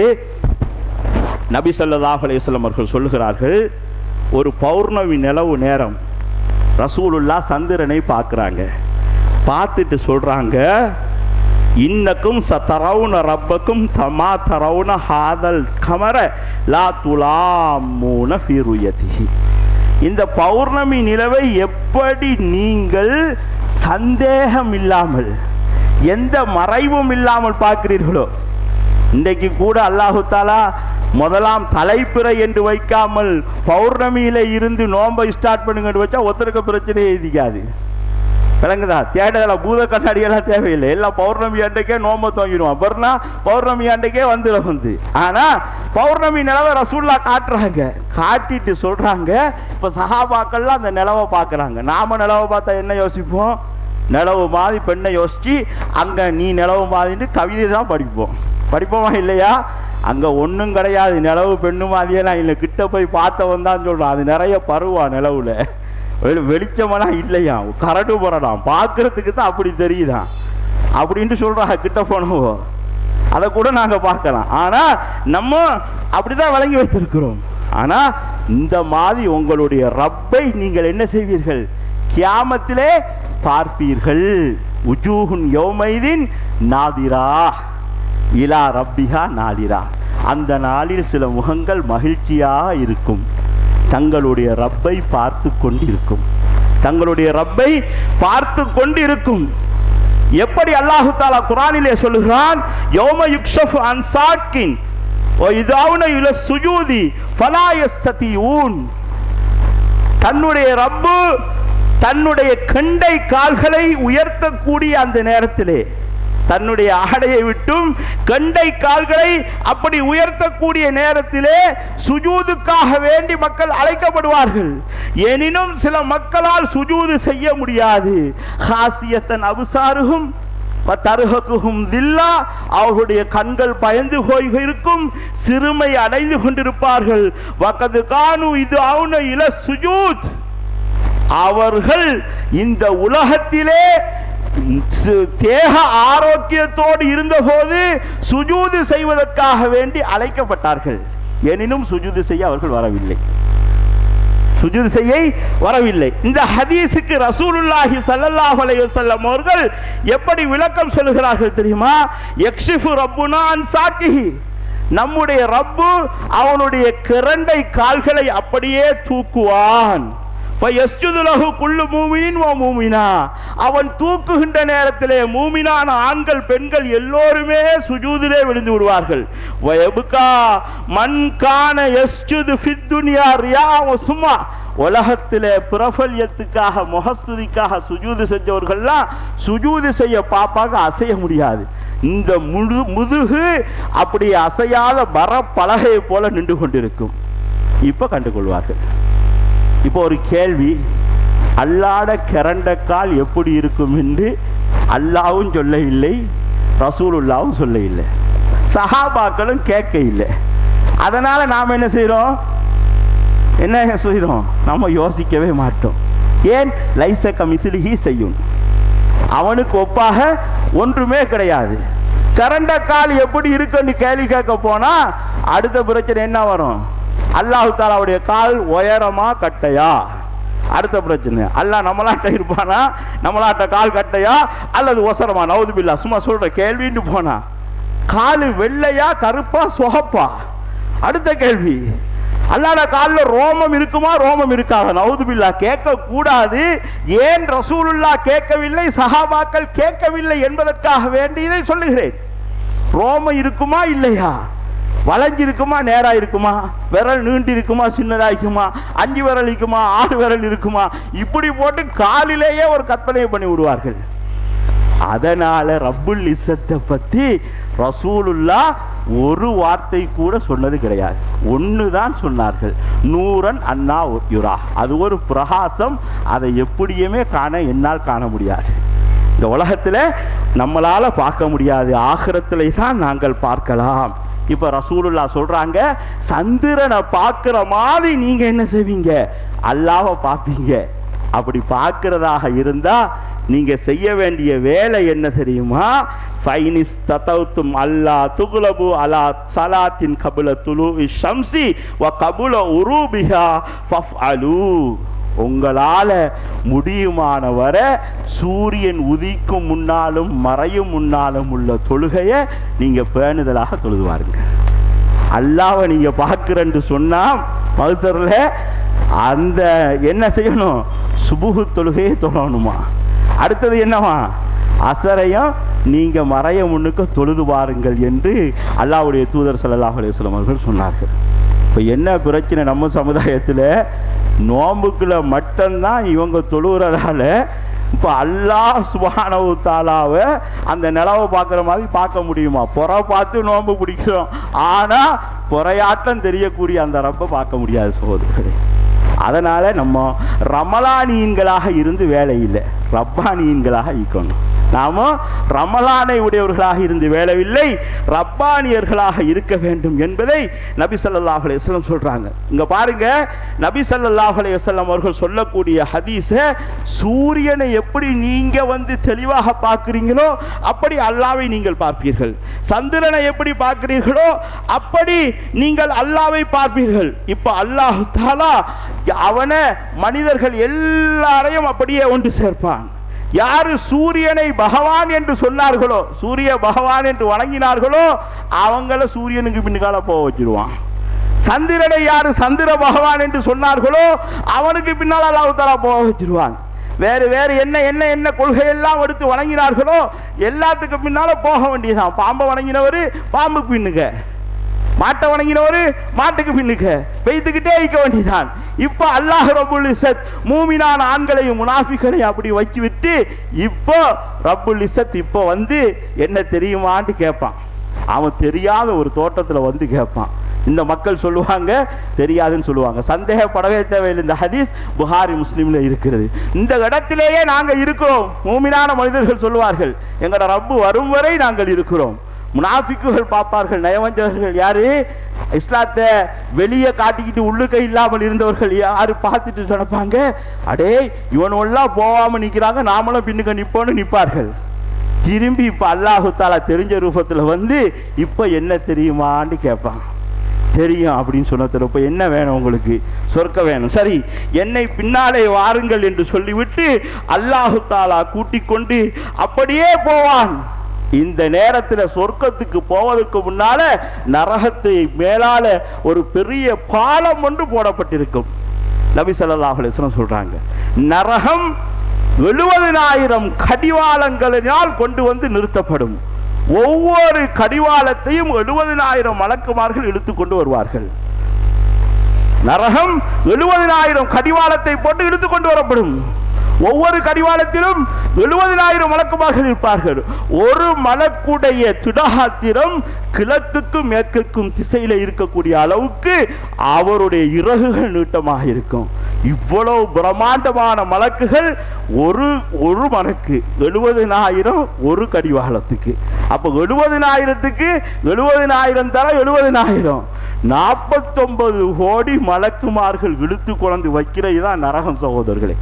நபி ஸல்லல்லாஹு அலைஹி வஸல்லம் அவர்கள் சொல்லுகிறார்கள் ஒரு பௌர்ணமி நிலவு நேரம் ரசூலுல்லா சந்திரனை பார்க்குறாங்க பார்த்துட்டு சொல்கிறாங்க இன்னக்கும் சத்தரவுன ரப்பக்கும் தமா தரவுன ஹாதல் கமர லா துலாமூன ஃபீருயதிஹி இந்த பௌர்ணமி நிலவை எப்படி நீங்கள் சந்தேகம் இல்லாமல் எந்த மறைவும் இல்லாமல் பார்க்கிறீர்களோ இன்றைக்கு கூட அல்லாஹு தாலா முதலாம் தலைப்பிறை என்று வைக்காமல் பௌர்ணமியில இருந்து நோன்பை ஸ்டார்ட் பண்ணுங்கன்னு வச்சா ஒருத்தருக்கு பிரச்சனையே எதிக்காது விளங்குதா தேடல பூத கண்ணாடியெல்லாம் தேவையில்லை எல்லாம் பௌர்ணமி அன்றைக்கே நோம்ப தோங்கிடுவான் அப்புறம்னா பௌர்ணமி அன்றைக்கே வந்துடும் வந்து ஆனா பௌர்ணமி நிலவை ரசூல்லா காட்டுறாங்க காட்டிட்டு சொல்றாங்க இப்ப சஹாபாக்கள்லாம் அந்த நிலவை பார்க்கறாங்க நாம நிலவை பார்த்தா என்ன யோசிப்போம் நிலவு மாதிரி பெண்ணை யோசிச்சு அங்க நீ நிலவு மாதிரின்னு கவிதை தான் படிப்போம் படிப்போமா இல்லையா அங்க ஒண்ணும் கிடையாது நிலவு பெண்ணு மாதிரியெல்லாம் இல்லை கிட்ட போய் பார்த்தவன் தான் சொல்றான் அது நிறைய பருவா நிலவுல வெளி வெளிச்சமெல்லாம் இல்லையா கரடு புரடாம் பார்க்கறதுக்கு தான் அப்படி தெரியுதான் அப்படின்ட்டு சொல்றாங்க கிட்ட போனவோ அதை கூட நாங்க பார்க்கலாம் ஆனா நம்ம அப்படிதான் வழங்கி வைத்திருக்கிறோம் ஆனா இந்த மாதிரி உங்களுடைய ரப்பை நீங்கள் என்ன செய்வீர்கள் கியாமத்திலே பார்ப்பீர்கள் உஜூஹுன் யௌமைதின் நாதிரா இலா ரப்பிஹா நாதிரா அந்த நாளில் சில முகங்கள் மகிழ்ச்சியாக இருக்கும் தங்களுடைய ரப்பை பார்த்து கொண்டிருக்கும் தங்களுடைய ரப்பை பார்த்து கொண்டிருக்கும் எப்படி அல்லாஹு தாலா குரானிலே சொல்லுகிறான் யௌம யுக்ஷஃபு அன் சாக்கின் ஓ இதாவுன இல சுஜூதி ஃபலா யஸ்ததியூன் தன்னுடைய ரப்பு தன்னுடைய கண்டை கால்களை உயர்த்தக்கூடிய அந்த நேரத்திலே தன்னுடைய ஆடையை விட்டும் கண்டை கால்களை அப்படி உயர்த்தக்கூடிய நேரத்திலே சுஜூதுக்காக வேண்டி மக்கள் அழைக்கப்படுவார்கள் எனினும் சில மக்களால் சுஜூது செய்ய முடியாது ஹாசியத்தன் அபுசாருகும் தருகக்குகும் தில்லா அவர்களுடைய கண்கள் பயந்து போய் இருக்கும் சிறுமை அடைந்து கொண்டிருப்பார்கள் வக்கது கானு இது அவுன இல சுஜூத் அவர்கள் இந்த உலகத்திலே சு- தேக ஆரோக்கியத்தோடு இருந்தபோது சுஜூது செய்வதற்காக வேண்டி அழைக்கப்பட்டார்கள் எனினும் சுஜூது செய்ய அவர்கள் வரவில்லை சுஜூது செய்ய வரவில்லை இந்த ஹதீஸுக்கு ரசூலுல்லாஹி ஸல்லல்லாஹு அலைஹி வஸல்லம் அவர்கள் எப்படி விளக்கம் சொல்லுகிறார்கள் தெரியுமா யக்ஷிஃபு ரப்புனா அன் சாக்கிஹி நம்முடைய ரப்பு அவனுடைய கிரண்டை கால்களை அப்படியே தூக்குவான் فَيَسْجُدُ لَهُ كُلُّ مُؤْمِنٍ وَمُؤْمِنَةٍ. அவன் தூக்குகின்ற நேரத்திலே மூமினான ஆண்கள் பெண்கள் எல்லோருமே சுஜூதிலே விழுந்து விடுவார்கள் வயபுகா மன் கான யஸ்ஜுது ஃபித் துன்யா ரியா வ சும்மா உலகத்திலே பிரபல்யத்துக்காக முகஸ்துதிக்காக சுஜூது செஞ்சவர்கள்லாம் சுஜூது செய்ய பாப்பாங்க அசைய முடியாது இந்த முழு முதுகு அப்படி அசையாத மரப்பலகையை போல நின்று கொண்டிருக்கும் இப்ப கண்டுகொள்வார்கள் இப்போ ஒரு கேள்வி அல்லாட கிறண்ட கால் எப்படி இருக்கும் என்று அல்லாவும் சொல்ல இல்லை ரசூலுல்லாவும் சொல்ல இல்லை சஹாபாக்களும் கேட்க இல்லை அதனால நாம் என்ன செய்கிறோம் என்ன செய்கிறோம் நம்ம யோசிக்கவே மாட்டோம் ஏன் லைச கமிசிலிஹி செய்யும் அவனுக்கு ஒப்பாக ஒன்றுமே கிடையாது கரண்ட கால் எப்படி இருக்குன்னு கேள்வி கேட்க போனா அடுத்த பிரச்சனை என்ன வரும் அல்லாஹு தாலாவுடைய கால் உயரமா கட்டையா அடுத்த பிரச்சனை அல்லாஹ் நம்மளாட்ட இருப்பானா நம்மளாட்ட கால் கட்டையா அல்லது ஒசரமா நவுதுபில்லா சும்மா சொல்ற கேள்வின்னு போனா காலு வெள்ளையா கருப்பா சொகப்பா அடுத்த கேள்வி அல்லாட காலில் ரோமம் இருக்குமா ரோமம் இருக்காத நவுதுபில்லா கேட்க கூடாது ஏன் ரசூலுல்லா கேட்கவில்லை சஹாபாக்கள் கேட்கவில்லை என்பதற்காக வேண்டி இதை சொல்லுகிறேன் ரோமம் இருக்குமா இல்லையா வளைஞ்சு இருக்குமா நேரா இருக்குமா விரல் நீண்டு இருக்குமா சின்னதா இருக்குமா அஞ்சு விரல் இருக்குமா ஆறு விரல் இருக்குமா இப்படி போட்டு காலிலேயே ஒரு கற்பனை பண்ணி விடுவார்கள் அதனால ரப்புல் இஸ்ஸத்தை பத்தி ரசூலுல்லா ஒரு வார்த்தை கூட சொன்னது கிடையாது ஒன்று தான் சொன்னார்கள் நூரன் அண்ணா யுரா அது ஒரு பிரகாசம் அதை எப்படியுமே காண என்னால் காண முடியாது இந்த உலகத்தில் நம்மளால பார்க்க முடியாது ஆகிரத்திலே தான் நாங்கள் பார்க்கலாம் இப்போ ரசூலுல்லா சொல்றாங்க சந்திரனை பார்க்குற மாதிரி நீங்க என்ன செய்வீங்க அல்லாவை பார்ப்பீங்க அப்படி பார்க்கிறதாக இருந்தா நீங்க செய்ய வேண்டிய வேலை என்ன தெரியுமா ஃபைனிஸ் தத்தவுத்தும் அல்லா துகுலபு அலா சலாத்தின் கபுல துலு ஷம்சி வ கபுல உரூபிஹா ஃபஃப் அலு உங்களால முடியுமான வரை சூரியன் உதிக்கும் முன்னாலும் மறையும் முன்னாலும் உள்ள தொழுகையை நீங்க பேணுதலாக தொழுதுவாருங்க அல்லாவை நீங்க பார்க்கிறன்னு சொன்னா மகசரில் அந்த என்ன செய்யணும் சுபுகு தொழுகையை தொழணுமா அடுத்தது என்னவா அசரையும் நீங்க மறைய முன்னுக்கு தொழுது பாருங்கள் என்று அல்லாவுடைய தூதர் ஸல்லல்லாஹு அலைஹி வஸல்லம் அவர்கள் சொன்னார்கள் இப்போ என்ன பிரச்சனை நம்ம சமுதாயத்தில் நோம்புக்குள்ள மட்டும்தான் இவங்க தொழுகிறதால இப்போ அல்லாஹ் சுபானவு தாலாவை அந்த நிலவை பார்க்குற மாதிரி பார்க்க முடியுமா புற பார்த்து நோன்பு பிடிக்கிறோம் ஆனால் புறையாட்டம் தெரியக்கூடிய அந்த ரப்பை பார்க்க முடியாது சகோதரர்களே அதனால நம்ம ரமலானியன்களாக இருந்து வேலை இல்லை ரப்பானியன்களாக இருக்கணும் நாம ரமலானை உடையவர்களாக இருந்து வேலையில்லை ரப்பானியர்களாக இருக்க வேண்டும் என்பதை நபி ஸல்லல்லாஹு அலைஹி வஸல்லம் சொல்றாங்க இங்க பாருங்க நபி ஸல்லல்லாஹு அலைஹி வஸல்லம் அவர்கள் சொல்லக்கூடிய ஹதீஸை சூரியனை எப்படி நீங்க வந்து தெளிவாக பார்க்கிறீங்களோ அப்படி அல்லாவை நீங்கள் பார்ப்பீர்கள் சந்திரனை எப்படி பார்க்கிறீர்களோ அப்படி நீங்கள் அல்லாவை பார்ப்பீர்கள் இப்போ அல்லாஹ் தாலா அவனை மனிதர்கள் எல்லாரையும் அப்படியே ஒன்று சேர்ப்பான் யாரு சூரியனை பகவான் என்று சொன்னார்களோ சூரிய பகவான் என்று வணங்கினார்களோ அவங்கள சூரியனுக்கு பின்னுக்கால போக வச்சிருவான் சந்திரனை யாரு சந்திர பகவான் என்று சொன்னார்களோ அவனுக்கு பின்னால் அல்லாஹ் தஆலா போக வச்சிருவான் வேறு வேறு என்ன என்ன என்ன கொள்கையெல்லாம் எடுத்து வணங்கினார்களோ எல்லாத்துக்கு பின்னால போக வேண்டியதுதான் பாம்பை வணங்கினவர் பாம்புக்கு பின்னுங்க மாட்டை வணங்கினவரு மாட்டுக்கு பின்னுக்க பெய்துக்கிட்டே இருக்க வேண்டியதான் இப்போ அல்லாஹ் ரபுல் இசத் மூமினான ஆண்களையும் முனாஃபிகளையும் அப்படி வச்சு விட்டு இப்போ ரப்புல் இசத் இப்போ வந்து என்ன தெரியுமான்னு கேட்பான் அவன் தெரியாத ஒரு தோட்டத்தில் வந்து கேட்பான் இந்த மக்கள் சொல்லுவாங்க தெரியாதுன்னு சொல்லுவாங்க சந்தேகப்படவே தேவையில்லை இந்த ஹதீஸ் புகாரி முஸ்லீம்ல இருக்கிறது இந்த இடத்திலேயே நாங்கள் இருக்கிறோம் மூமினான மனிதர்கள் சொல்லுவார்கள் எங்களோட ரப்பு வரும் வரை நாங்கள் இருக்கிறோம் முனாஃபிக்குகள் பார்ப்பார்கள் நயவஞ்சகர்கள் யாரு இஸ்லாத்தை வெளியே காட்டிக்கிட்டு உள்ளுக்க இல்லாமல் இருந்தவர்கள் யாரு பார்த்துட்டு நினைப்பாங்க அடே இவனெல்லாம் போகாம நிக்கிறாங்க நாமளும் பின்னுக்க நிப்போன்னு நிப்பார்கள் திரும்பி இப்ப அல்லாஹு தாலா தெரிஞ்ச ரூபத்துல வந்து இப்ப என்ன தெரியுமான்னு கேட்பான் தெரியும் அப்படின்னு சொன்னதில் இப்போ என்ன வேணும் உங்களுக்கு சொர்க்க வேணும் சரி என்னை பின்னாலே வாருங்கள் என்று சொல்லிவிட்டு அல்லாஹு தாலா கூட்டிக் கொண்டு அப்படியே போவான் இந்த நேரத்தில் சொர்க்கத்துக்கு போவதற்கு முன்னால நரகத்தை மேலால ஒரு பெரிய பாலம் ஒன்று போடப்பட்டிருக்கும் நபி ஸல்லல்லாஹு அலைஹி வஸல்லம் சொல்றாங்க நரகம் எழுபதினாயிரம் கடிவாளங்களினால் கொண்டு வந்து நிறுத்தப்படும் ஒவ்வொரு கடிவாளத்தையும் எழுபதினாயிரம் மலக்குமார்கள் இழுத்து கொண்டு வருவார்கள் நரகம் எழுபதினாயிரம் கடிவாளத்தை போட்டு இழுத்து கொண்டு வரப்படும் ஒவ்வொரு கடிவாளத்திலும் எழுபதினாயிரம் மலக்குமார்கள் இருப்பார்கள் ஒரு மலக்குடைய திடகாத்திரம் கிழக்குக்கும் மேற்குக்கும் திசையில இருக்கக்கூடிய அளவுக்கு அவருடைய இறகுகள் நீட்டமாக இருக்கும் இவ்வளவு பிரம்மாண்டமான மலக்குகள் ஒரு ஒரு மலக்கு எழுபதினாயிரம் ஒரு கடிவாளத்துக்கு அப்ப எழுபதினாயிரத்துக்கு எழுபதினாயிரம் தர எழுபதினாயிரம் நாற்பத்தொன்பது கோடி மலக்குமார்கள் இழுத்து கொண்டு வைக்கிறது தான் நரகம் சகோதரர்களே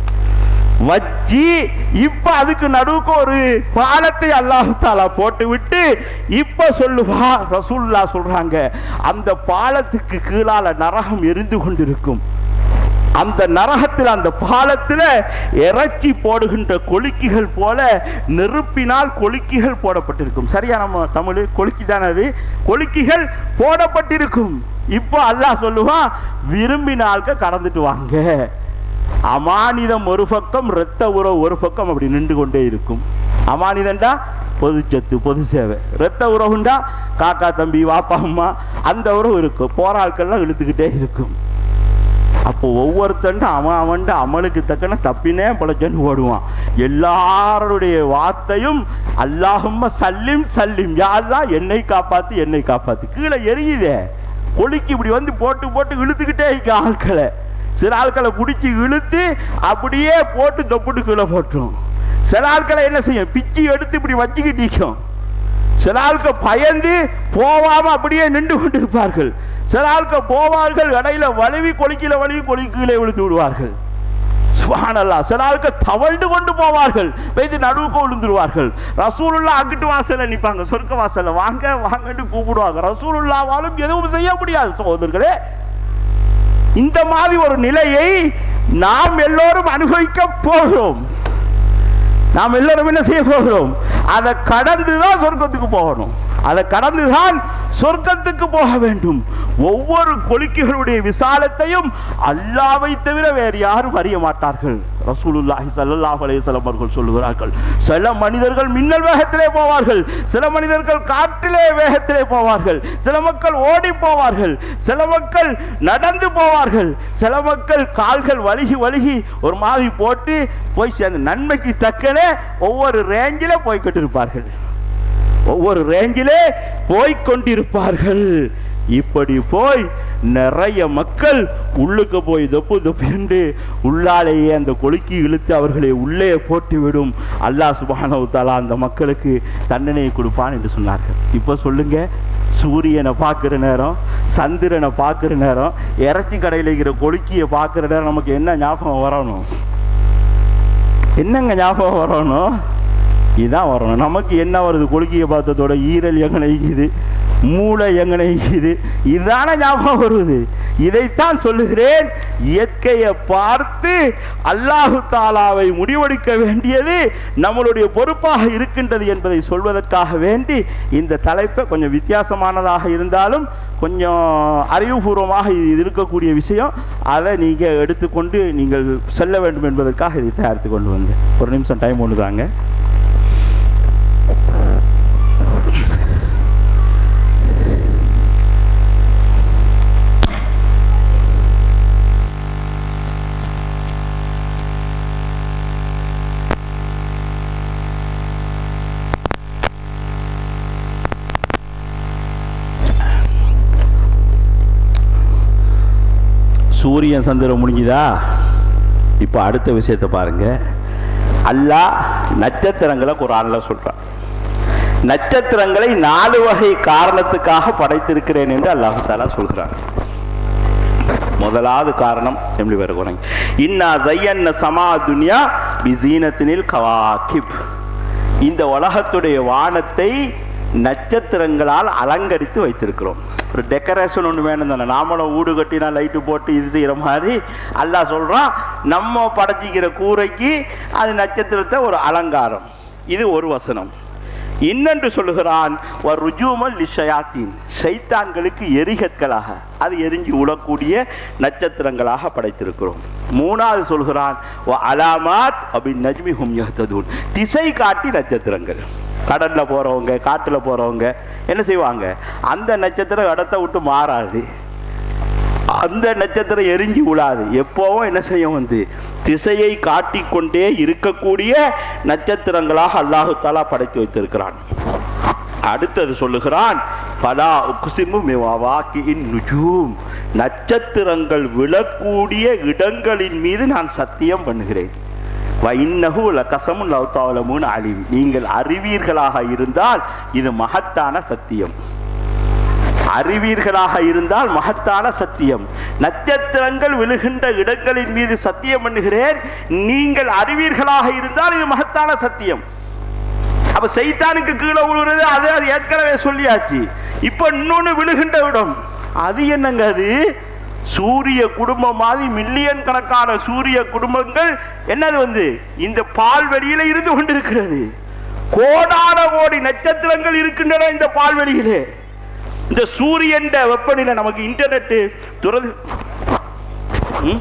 வச்சு இப்ப அதுக்கு நடுவுக்கு ஒரு பாலத்தை அல்லாஹு தாலா போட்டு விட்டு இப்ப சொல்லுவா ரசூல்லா சொல்றாங்க அந்த பாலத்துக்கு கீழால நரகம் எரிந்து கொண்டிருக்கும் அந்த நரகத்தில் அந்த பாலத்தில் இறைச்சி போடுகின்ற கொலுக்கிகள் போல நெருப்பினால் கொலுக்கிகள் போடப்பட்டிருக்கும் சரியா நம்ம தமிழ் கொலுக்கி தானே அது கொலுக்கிகள் போடப்பட்டிருக்கும் இப்போ அல்லாஹ் சொல்லுவான் விரும்பினால்க கடந்துட்டு வாங்க அமானிதம் ஒரு பக்கம் இரத்த உறவு ஒரு பக்கம் அப்படி நின்று கொண்டே இருக்கும் அமானிதண்டா பொது சொத்து பொது சேவை இரத்த உறவுண்டா காக்கா தம்பி வாப்பா அம்மா அந்த உறவு இருக்கும் போராட்கள்லாம் இழுத்துக்கிட்டே இருக்கும் அப்போ ஒவ்வொருத்தன் அவன் அவன்ட அமலுக்கு தக்கன தப்பினே பழச்சன்னு ஓடுவான் எல்லாருடைய வார்த்தையும் அல்லாஹும்ம சல்லிம் சல்லிம் யாரெல்லாம் என்னை காப்பாத்து என்னை காப்பாத்து கீழே எரியுதே கொலுக்கி இப்படி வந்து போட்டு போட்டு இழுத்துக்கிட்டே இருக்க ஆட்களை சில ஆட்களை பிடிச்சி இழுத்து அப்படியே போட்டு தொப்புட்டு கீழே போட்டுரும் சில ஆட்களை என்ன செய்யும் பிச்சு எடுத்து இப்படி வச்சுக்கிட்டு நிற்கும் சில ஆட்கள் பயந்து போவாம அப்படியே நின்று கொண்டு இருப்பார்கள் சில ஆட்கள் போவார்கள் இடையில வலுவி கொலிக்கில வலுவி கொலிக்கீழே விழுந்து விடுவார்கள் சுபானல்லா சில ஆட்கள் தவழ்ந்து கொண்டு போவார்கள் வைத்து நடுவுக்கு விழுந்துருவார்கள் ரசூலுல்லா அங்கிட்டு வாசல்ல நிற்பாங்க சொர்க்க வாசல்ல வாங்க வாங்கன்னு கூப்பிடுவாங்க ரசூலுல்லாவாலும் எதுவும் செய்ய முடியாது சகோதரர்களே இந்த மாதிரி ஒரு நிலையை நாம் எல்லோரும் அனுபவிக்க போகிறோம் நாம் எல்லாரும் என்ன செய்ய போகிறோம் அதை கடந்து தான் சொர்க்கத்துக்கு போகணும் அதை கடந்து தான் சொர்க்கத்துக்கு போக வேண்டும் ஒவ்வொரு கொலிக்கைகளுடைய விசாலத்தையும் அல்லாவை தவிர வேறு யாரும் அறிய மாட்டார்கள் ரசூலுல்லாஹி ஸல்லல்லாஹு அலைஹி வஸல்லம் அவர்கள் சொல்லுகிறார்கள் சில மனிதர்கள் மின்னல் வேகத்திலே போவார்கள் சில மனிதர்கள் காற்றிலே வேகத்திலே போவார்கள் சில மக்கள் ஓடி போவார்கள் சில மக்கள் நடந்து போவார்கள் சில மக்கள் கால்கள் வலிகி வலிகி ஒரு மாதிரி போட்டு போய் சேர்ந்து நன்மைக்கு தக்கன ஒவ்வொரு ரேஞ்சில போய்கிட்டு இருப்பார்கள் ஒவ்வொரு ரேஞ்சிலே போய்க் கொண்டிருப்பார்கள் இப்படி போய் நிறைய மக்கள் உள்ளுக்கு போய் தொப்பு தொப்பு என்று உள்ளாலேயே அந்த கொலுக்கி இழுத்து அவர்களை உள்ளே போட்டு விடும் அல்லாஹ் சுபானவு தாலா அந்த மக்களுக்கு தண்டனையை கொடுப்பான் என்று சொன்னார்கள் இப்போ சொல்லுங்க சூரியனை பார்க்குற நேரம் சந்திரனை பார்க்குற நேரம் இறைச்சி கடையில் இருக்கிற கொலுக்கியை பார்க்குற நேரம் நமக்கு என்ன ஞாபகம் வரணும் என்னங்க ஞாபகம் வரணும் இதான் வரணும் நமக்கு என்ன வருது கொழுக்கியை பார்த்ததோட ஈரல் எங்கன இருக்குது மூளை எங்கன இருக்குது இதான ஞாபகம் வருது இதைத்தான் சொல்லுகிறேன் இயற்கையை பார்த்து அல்லாஹு தாலாவை முடிவெடுக்க வேண்டியது நம்மளுடைய பொறுப்பாக இருக்கின்றது என்பதை சொல்வதற்காக வேண்டி இந்த தலைப்பை கொஞ்சம் வித்தியாசமானதாக இருந்தாலும் கொஞ்சம் அறிவுபூர்வமாக இது இருக்கக்கூடிய விஷயம் அதை நீங்கள் எடுத்துக்கொண்டு நீங்கள் செல்ல வேண்டும் என்பதற்காக இதை தயாரித்து கொண்டு வந்தேன் ஒரு நிமிஷம் டைம் ஒன்று தாங்க சூரியன் சந்திரன் முடிஞ்சுதா இப்போ அடுத்த விஷயத்தை பாருங்க அல்லாஹ் நட்சத்திரங்களை குரானில் சொல்றான் நட்சத்திரங்களை நாலு வகை காரணத்துக்காக படைத்திருக்கிறேன் என்று அல்லாஹு தாலா சொல்கிறான் முதலாவது காரணம் எப்படி வருகிறோம் இன்னா ஜையன்ன சமா துன்யா பிசீனத்தினில் கவாக்கிப் இந்த உலகத்துடைய வானத்தை நட்சத்திரங்களால் அலங்கரித்து வைத்திருக்கிறோம் ஒரு டெக்கரேஷன் ஒன்று வேணும் தானே நாமளும் வீடு கட்டினா லைட்டு போட்டு இது செய்கிற மாதிரி அல்லாஹ் சொல்கிறான் நம்ம படைச்சிக்கிற கூரைக்கு அது நட்சத்திரத்தை ஒரு அலங்காரம் இது ஒரு வசனம் இன்னென்று சொல்லுகிறான் ஒரு ருஜூமல் லிஷயாத்தீன் சைத்தான்களுக்கு எரிகற்களாக அது எரிஞ்சு உழக்கூடிய நட்சத்திரங்களாக படைத்திருக்கிறோம் மூணாவது சொல்கிறான் "வ அலாமாத் அபின் நஜ்மி ஹும் யஹ்ததூன் திசை காட்டி நட்சத்திரங்கள் கடல்ல போறவங்க காட்டுல போறவங்க என்ன செய்வாங்க அந்த நட்சத்திரம் இடத்த விட்டு மாறாது அந்த நட்சத்திரம் எரிஞ்சு விழாது எப்போவும் என்ன செய்யும் வந்து திசையை காட்டிக்கொண்டே இருக்கக்கூடிய நட்சத்திரங்களாக அல்லாஹு தாலா படைத்து வைத்திருக்கிறான் அடுத்தது சொல்லுகிறான் ஃபலா உக்சிமு மிவாக்கியின் நுஜூம் நட்சத்திரங்கள் விழக்கூடிய இடங்களின் மீது நான் சத்தியம் பண்ணுகிறேன் வைன்னஹு லகசமுன் லவ்தாவலமுன் அழிவி நீங்கள் அறிவீர்களாக இருந்தால் இது மகத்தான சத்தியம் அறிவீர்களாக இருந்தால் மகத்தான சத்தியம் நட்சத்திரங்கள் விழுகின்ற இடங்களின் மீது சத்தியம் பண்ணுகிறேன் நீங்கள் அறிவீர்களாக இருந்தால் இது மகத்தான சத்தியம் அப்ப சைத்தானுக்கு கீழே விழுகிறது அது அது ஏற்கனவே சொல்லியாச்சு இப்ப இன்னொன்னு விழுகின்ற இடம் அது என்னங்க அது சூரிய குடும்பம் மாதிரி மில்லியன் கணக்கான சூரிய குடும்பங்கள் என்னது வந்து இந்த பால்வெளியில இருந்து கொண்டிருக்கிறது கோடான கோடி நட்சத்திரங்கள் இருக்கின்றன இந்த பால்வெளியிலே இந்த சூரியன் வெப்பநிலை நமக்கு இன்டர்நெட் துறது ம்?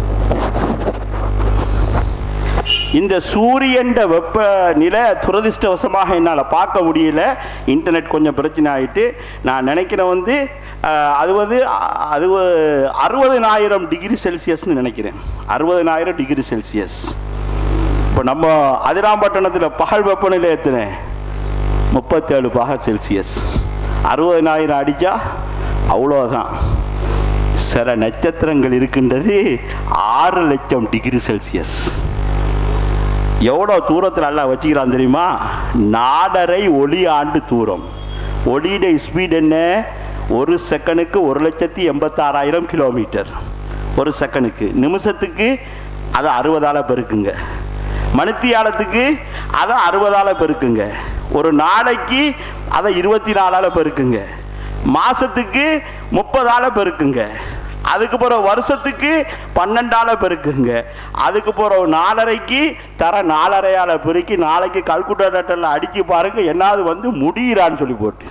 இந்த சூரியன் வெப்பநிலை துரதிர்ஷ்டவசமாக என்னால் பார்க்க முடியல இன்டர்நெட் கொஞ்சம் பிரச்சனை ஆகிட்டு நான் நினைக்கிறேன் வந்து அஹ், அது வந்து அ- அது அறுபதனாயிரம் டிகிரி செல்சியஸ்னு நினைக்கிறேன் அறுபதனாயிரம் டிகிரி செல்சியஸ் இப்போ நம்ம அதிராம்பட்டினத்தில் பகல் வெப்பநிலை எத்தனை முப்பத்தேழு பாக செல்சியஸ் அறுபதனாயிரம் அடித்தா அவ்வளோதான் சில நட்சத்திரங்கள் இருக்கின்றது ஆறு லட்சம் டிகிரி செல்சியஸ் எவ்வளோ தூரத்தில் நல்லா வச்சுக்கிறான் தெரியுமா நாடரை ஒளி ஆண்டு தூரம் ஒளியுடைய ஸ்பீட் என்ன ஒரு செகண்டுக்கு ஒரு லட்சத்தி எண்பத்தாறாயிரம் கிலோமீட்டர் ஒரு செகண்டுக்கு நிமிஷத்துக்கு அதை அறுபதால் பெருக்குங்க மணித்தியாலத்துக்கு அதை அறுபதால் பெருக்குங்க ஒரு நாளைக்கு அதை இருபத்தி நாலால் பெருக்குங்க மாசத்துக்கு முப்பதால பெருக்குங்க அதுக்கு பிறகு வருஷத்துக்கு பன்னெண்டால பெருக்குங்க அதுக்கு பிறகு நாலரைக்கு தர நாலரையால பெருக்கி நாளைக்கு கல்குலேட்டரில் அடிச்சு பாருங்க என்னாவது வந்து முடியிறான்னு சொல்லி போட்டு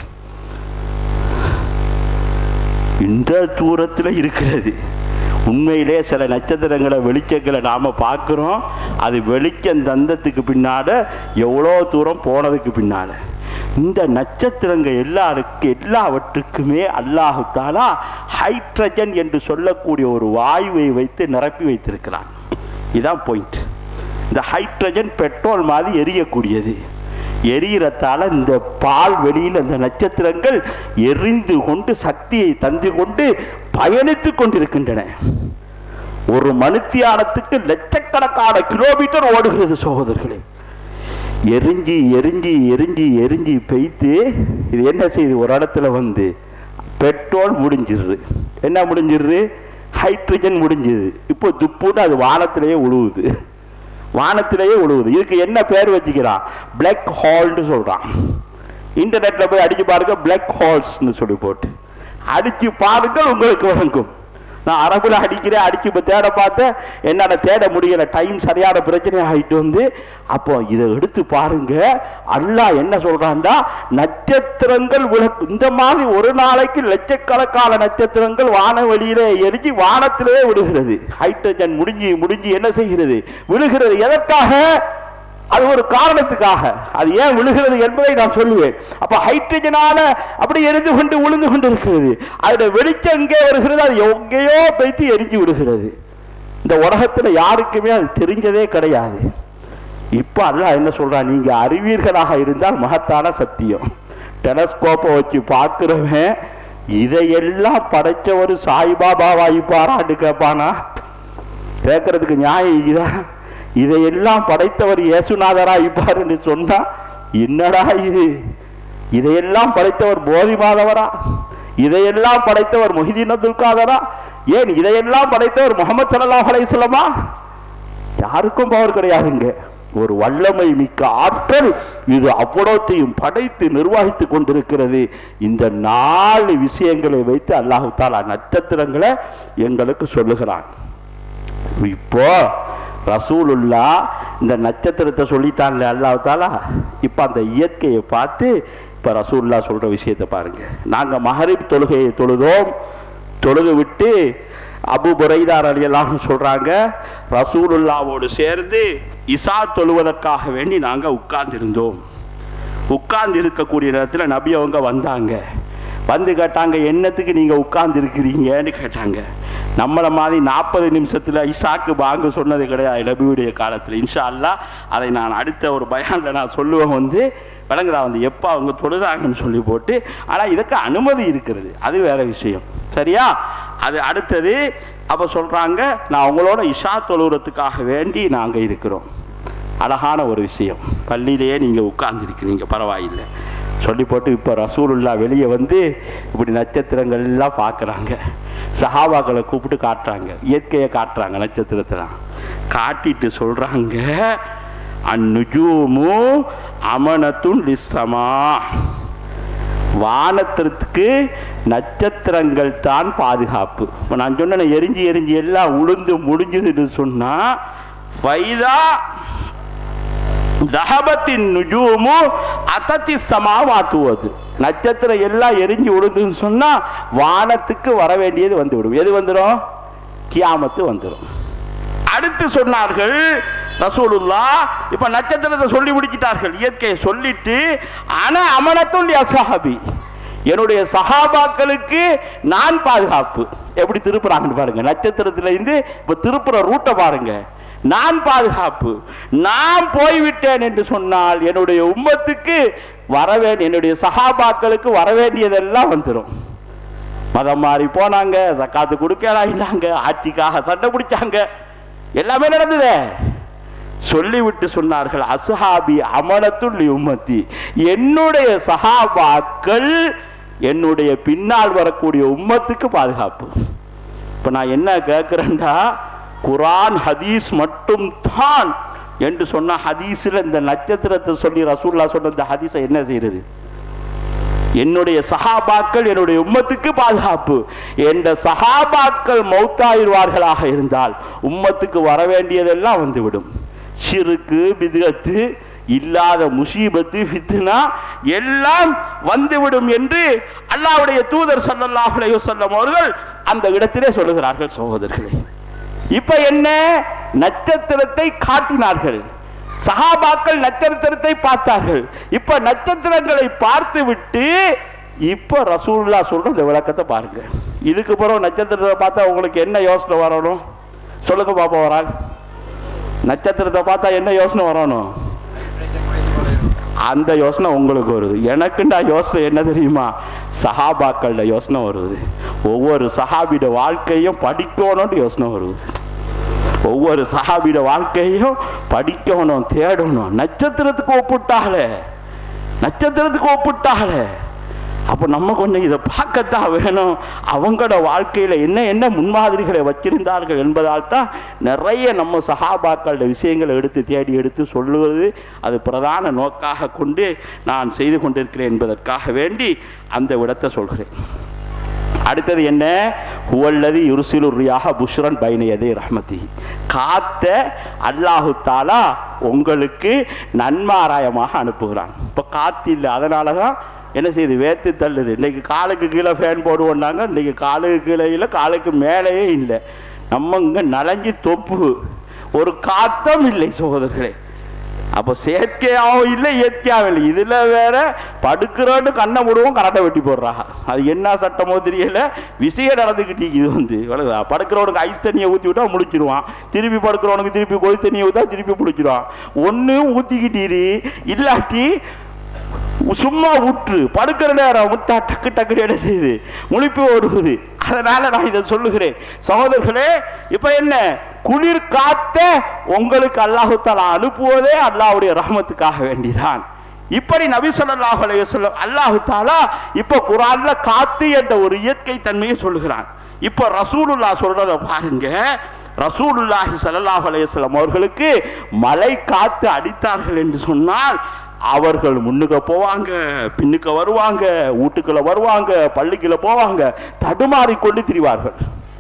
இந்த தூரத்தில் இருக்கிறது உண்மையிலே சில நட்சத்திரங்களை வெளிச்சங்களை நாம் பார்க்குறோம் அது வெளிச்சம் தந்தத்துக்கு பின்னால் எவ்வளோ தூரம் போனதுக்கு பின்னால் இந்த நட்சத்திரங்கள் எல்லாருக்கு எல்லாவற்றுக்குமே அல்லாஹு தாலா ஹைட்ரஜன் என்று சொல்லக்கூடிய ஒரு வாயுவை வைத்து நிரப்பி வைத்திருக்கிறான் இதுதான் பாயிண்ட் இந்த ஹைட்ரஜன் பெட்ரோல் மாதிரி எரியக்கூடியது எரியறதால இந்த பால் வெளியில் அந்த நட்சத்திரங்கள் எரிந்து கொண்டு சக்தியை தந்து கொண்டு பயணித்துக் கொண்டிருக்கின்றன ஒரு மனுத்தியானத்துக்கு லட்சக்கணக்கான கிலோமீட்டர் ஓடுகிறது சகோதரர்களே எரிஞ்சி எரிஞ்சி எரிஞ்சி எரிஞ்சி பெய்த்து இது என்ன செய்யுது ஒரு இடத்துல வந்து பெட்ரோல் முடிஞ்சிடுது என்ன முடிஞ்சிடுது ஹைட்ரஜன் முடிஞ்சுது இப்போ துப்புன்னு அது வானத்திலேயே உழுவுது வானத்திலேயே உழுவுது இதுக்கு என்ன பேர் வச்சுக்கிறான் பிளாக் ஹோல்னு சொல்றான் இன்டர்நெட்ல போய் அடிச்சு பாருங்க பிளாக் ஹோல்ஸ்னு சொல்லி போட்டு அடிச்சு பாருங்கள் உங்களுக்கு வழங்கும் நான் அரபுல அடிக்கிறேன் அடிச்சு இப்போ தேட பார்த்தேன் என்னால் தேட முடியல டைம் சரியான பிரச்சனை ஆகிட்டு வந்து அப்போ இதை எடுத்து பாருங்க அல்லாஹ் என்ன சொல்றான்டா நட்சத்திரங்கள் விளக்கு இந்த மாதிரி ஒரு நாளைக்கு லட்சக்கணக்கான நட்சத்திரங்கள் வானவெளியிலே எரிஞ்சு வானத்திலே விடுகிறது ஹைட்ரஜன் முடிஞ்சு முடிஞ்சு என்ன செய்கிறது விழுகிறது எதற்காக அது ஒரு காரணத்துக்காக அது ஏன் விழுகிறது என்பதை நான் சொல்லுவேன் அப்ப ஹைட்ரஜனால அப்படி எரிந்து கொண்டு விழுந்து கொண்டு இருக்கிறது அதோட வெளிச்சம் எங்கே வருகிறது அது எங்கேயோ வைத்து எரிஞ்சு விடுகிறது இந்த உலகத்துல யாருக்குமே அது தெரிஞ்சதே கிடையாது இப்ப அல்லாஹ் என்ன சொல்றான் நீங்க அறிவீர்களாக இருந்தால் மகத்தான சத்தியம் டெலஸ்கோப்பை வச்சு பார்க்கிறவன் இதையெல்லாம் படைச்சவர் சாய்பாபாவாய் பாராட்டு கேட்பானா கேட்கறதுக்கு நியாயம் இதா இதையெல்லாம் படைத்தவர் இயேசுநாதரா இப்பாருன்னு சொன்னா என்னடா இது இதையெல்லாம் படைத்தவர் போதி மாதவரா இதையெல்லாம் படைத்தவர் மொஹிதீன் அப்துல் காதரா ஏன் இதையெல்லாம் படைத்தவர் முகமது ஸல்லல்லாஹு அலைஹி வஸல்லமா யாருக்கும் பவர் கிடையாதுங்க ஒரு வல்லமை மிக்க ஆற்றல் இது அவ்வளோத்தையும் படைத்து நிர்வகித்துக் கொண்டிருக்கிறது இந்த நாலு விஷயங்களை வைத்து அல்லாஹு தாலா நட்சத்திரங்களை எங்களுக்கு சொல்லுகிறான் இப்போ ரசூலுல்லா இந்த நட்சத்திரத்தை சொல்லிட்டாங்களே அல்லாஹ் தாலா இப்போ அந்த இயற்கையை பார்த்து இப்போ ரசூலுல்லா சொல்ற விஷயத்தை பாருங்க நாங்க மஹரிப் தொழுகையை தொழுதோம் தொழுது விட்டு அபு புரைதார் அலி எல்லாம் சொல்றாங்க ரசூலுல்லாவோடு சேர்ந்து இசா தொழுவதற்காக வேண்டி நாங்க உட்கார்ந்திருந்தோம் உட்கார்ந்து இருக்கக்கூடிய நேரத்தில் நபி அவங்க வந்தாங்க வந்து கேட்டாங்க என்னத்துக்கு நீங்க உட்கார்ந்து இருக்கிறீங்கன்னு கேட்டாங்க நம்மளை மாதிரி நாற்பது நிமிஷத்தில் இஷாக்கு பாங்கு சொன்னது கிடையாது நபியுடைய காலத்தில் இன்ஷா அல்லாஹ் அதை நான் அடுத்த ஒரு பயானில் நான் சொல்லுவேன் வந்து விளங்குதா வந்து எப்போ அவங்க தொழுதாங்கன்னு சொல்லி போட்டு ஆனால் இதுக்கு அனுமதி இருக்கிறது அது வேற விஷயம் சரியா அது அடுத்தது அப்போ சொல்கிறாங்க நான் உங்களோட இஷா தொழுகிறதுக்காக வேண்டி நாங்கள் இருக்கிறோம் அழகான ஒரு விஷயம் பள்ளியிலேயே நீங்கள் உட்கார்ந்துருக்கிறீங்க பரவாயில்லை சொல்லி போட்டு இப்போ ரசூலுல்லா வெளியே வந்து இப்படி நட்சத்திரங்கள் எல்லாம் பார்க்குறாங்க சஹாபாக்களை கூப்பிட்டு காட்டுறாங்க இயற்கையை காட்டுறாங்க நட்சத்திரத்தெல்லாம் காட்டிட்டு சொல்கிறாங்க அந்நுஜூமு அமனத்துன் லிஸ்ஸமா வானத்திற்கு நட்சத்திரங்கள் தான் பாதுகாப்பு இப்போ நான் சொன்னேன் எரிஞ்சு எரிஞ்சு எல்லாம் உளுந்து முடிஞ்சுதுன்னு சொன்னால் வைதா தஹபத்தின் நுஜூமு அத்தத்தி சமாவாத்துவது நட்சத்திரம் எல்லாம் எரிஞ்சு விடுதுன்னு சொன்னா வானத்துக்கு வர வேண்டியது வந்து விடும் எது வந்துடும் கியாமத்து வந்துடும் அடுத்து சொன்னார்கள் ரசூலுல்லா இப்ப நட்சத்திரத்தை சொல்லி முடிச்சிட்டார்கள் இயற்கையை சொல்லிட்டு ஆனா அமனத்துல் அசஹாபி என்னுடைய சஹாபாக்களுக்கு நான் பாதுகாப்பு எப்படி திருப்புறாங்கன்னு பாருங்க நட்சத்திரத்துல இருந்து இப்ப திருப்புற ரூட்டை பாருங்க நான் பாதுகாப்பு நான் போய்விட்டேன் என்று சொன்னால் என்னுடைய உம்மத்துக்கு வரவே என்னுடைய சகாபாக்களுக்கு வர வேண்டியதெல்லாம் வந்துடும் மதம் மாறி போனாங்க சக்காத்து கொடுக்கலாயிட்டாங்க ஆட்சிக்காக சண்டை பிடிச்சாங்க எல்லாமே நடந்ததே சொல்லிவிட்டு சொன்னார்கள் அசுஹாபி அமனத்துள் உம்மத்தி என்னுடைய சஹாபாக்கள் என்னுடைய பின்னால் வரக்கூடிய உம்மத்துக்கு பாதுகாப்பு இப்போ நான் என்ன கேட்குறேன்டா குரான் ஹதீஸ் மட்டும் தான் என்று சொன்ன ஹதீஸில் இந்த நட்சத்திரத்தை சொல்லி ரசூல்லா சொன்ன இந்த ஹதீஸை என்ன செய்யறது என்னுடைய சஹாபாக்கள் என்னுடைய உம்மத்துக்கு பாதுகாப்பு என்ற சஹாபாக்கள் மௌத்தாயிருவார்களாக இருந்தால் உம்மத்துக்கு வர வேண்டியதெல்லாம் வந்துவிடும் சிறுக்கு பிதுகத்து இல்லாத முசீபத்து ஃபித்னா எல்லாம் வந்துவிடும் என்று அல்லாஹ்வுடைய தூதர் ஸல்லல்லாஹு அலைஹி வஸல்லம் அவர்கள் அந்த இடத்திலே சொல்லுகிறார்கள் சகோதரர்களே இப்ப என்ன நட்சத்திரத்தை காட்டினார்கள் சஹாபாக்கள் நட்சத்திரத்தை பார்த்தார்கள் இப்ப நட்சத்திரங்களை பார்த்து விட்டு இப்ப ரசூல்லா சொல்ற இந்த விளக்கத்தை பாருங்க இதுக்கு பிறகு நட்சத்திரத்தை பார்த்தா உங்களுக்கு என்ன யோசனை வரணும் சொல்லுங்க பாப்பா வரால் நட்சத்திரத்தை பார்த்தா என்ன யோசனை வரணும் அந்த யோசனை உங்களுக்கு வருது எனக்குண்டா யோசனை என்ன தெரியுமா சஹாபாக்களோட யோசனை வருது ஒவ்வொரு சஹாபியோட வாழ்க்கையும் படிக்கணும்னு யோசனை வருது ஒவ்வொரு சஹாபியோட வாழ்க்கையும் படிக்கணும் தேடணும் நட்சத்திரத்துக்கு ஒப்பிட்டாங்களே நட்சத்திரத்துக்கு ஒப்பிட்டாங்களே அப்போ நம்ம கொஞ்சம் இதை பார்க்கத்தான் வேணும் அவங்களோட வாழ்க்கையில் என்ன என்ன முன்மாதிரிகளை வச்சிருந்தார்கள் என்பதால் தான் நிறைய நம்ம சஹாபாக்களோட விஷயங்களை எடுத்து தேடி எடுத்து சொல்லுவது அது பிரதான நோக்காக கொண்டு நான் செய்து கொண்டிருக்கிறேன் என்பதற்காக வேண்டி அந்த விடத்தை சொல்கிறேன் அடுத்தது என்ன ஹுவல்லதி யுருசிலுரியாக புஷ்ரன் பைனையதே ரஹ்மதி காத்த அல்லாஹு தாலா உங்களுக்கு நன்மாராயமாக அனுப்புகிறான் இப்போ காத்து இல்லை அதனால தான் என்ன செய்யுது வேத்து தள்ளுது இன்னைக்கு காலுக்கு கீழே ஃபேன் போடுவோன்னாங்க இன்னைக்கு காலுக்கு கீழே இல்லை காலுக்கு மேலேயே இல்லை நம்ம இங்கே நனைஞ்சு தொப்பு ஒரு காத்தம் இல்லை சகோதரர்களே அப்போ செயற்கையாகவும் இல்லை இயற்கையாகவும் இல்லை இதில் வேற படுக்கிறோன்னு கண்ணை முடுவோம் கரெக்டாக வெட்டி போடுறாங்க அது என்ன சட்டமோ தெரியல விஷயம் நடந்துக்கிட்டு இது வந்து விளக்குதா படுக்கிறவனுக்கு ஐஸ் தண்ணியை ஊற்றி விட்டா முடிச்சிருவான் திருப்பி படுக்கிறவனுக்கு திருப்பி கொதி தண்ணியை ஊற்றா திருப்பி பிடிச்சிருவான் ஒன்று ஊற்றிக்கிட்டீரு இல்லாட்டி சும்மா விட்டுரு படுக்கிற நேரம் விட்டா டக்கு டக்குன்னு என்ன செய்யுது முழிப்பு ஓடுவது அதனால நான் இதை சொல்லுகிறேன் சகோதரர்களே இப்ப என்ன குளிர் காத்த உங்களுக்கு அல்லாஹு தாலா அனுப்புவதே அல்லாஹ்வுடைய ரஹமத்துக்காக வேண்டிதான் இப்படி நபி ஸல்லல்லாஹு அலைஹி வஸல்லம் அல்லாஹு தாலா இப்ப குர்ஆன்ல காத்து என்ற ஒரு இயற்கை தன்மையை சொல்லுகிறான் இப்ப ரசூலுல்லாஹ் சொல்றத பாருங்க ரசூலுல்லாஹி ஸல்லல்லாஹு அலைஹி வஸல்லம் அவர்களுக்கு மலை காத்து அடித்தார்கள் என்று சொன்னால் அவர்கள் முன்னுக்க போவாங்க பின்னுக்க வருவாங்க வீட்டுக்குள்ள வருவாங்க பள்ளிக்குள்ள போவாங்க தடுமாறி கொண்டு திரிவார்கள்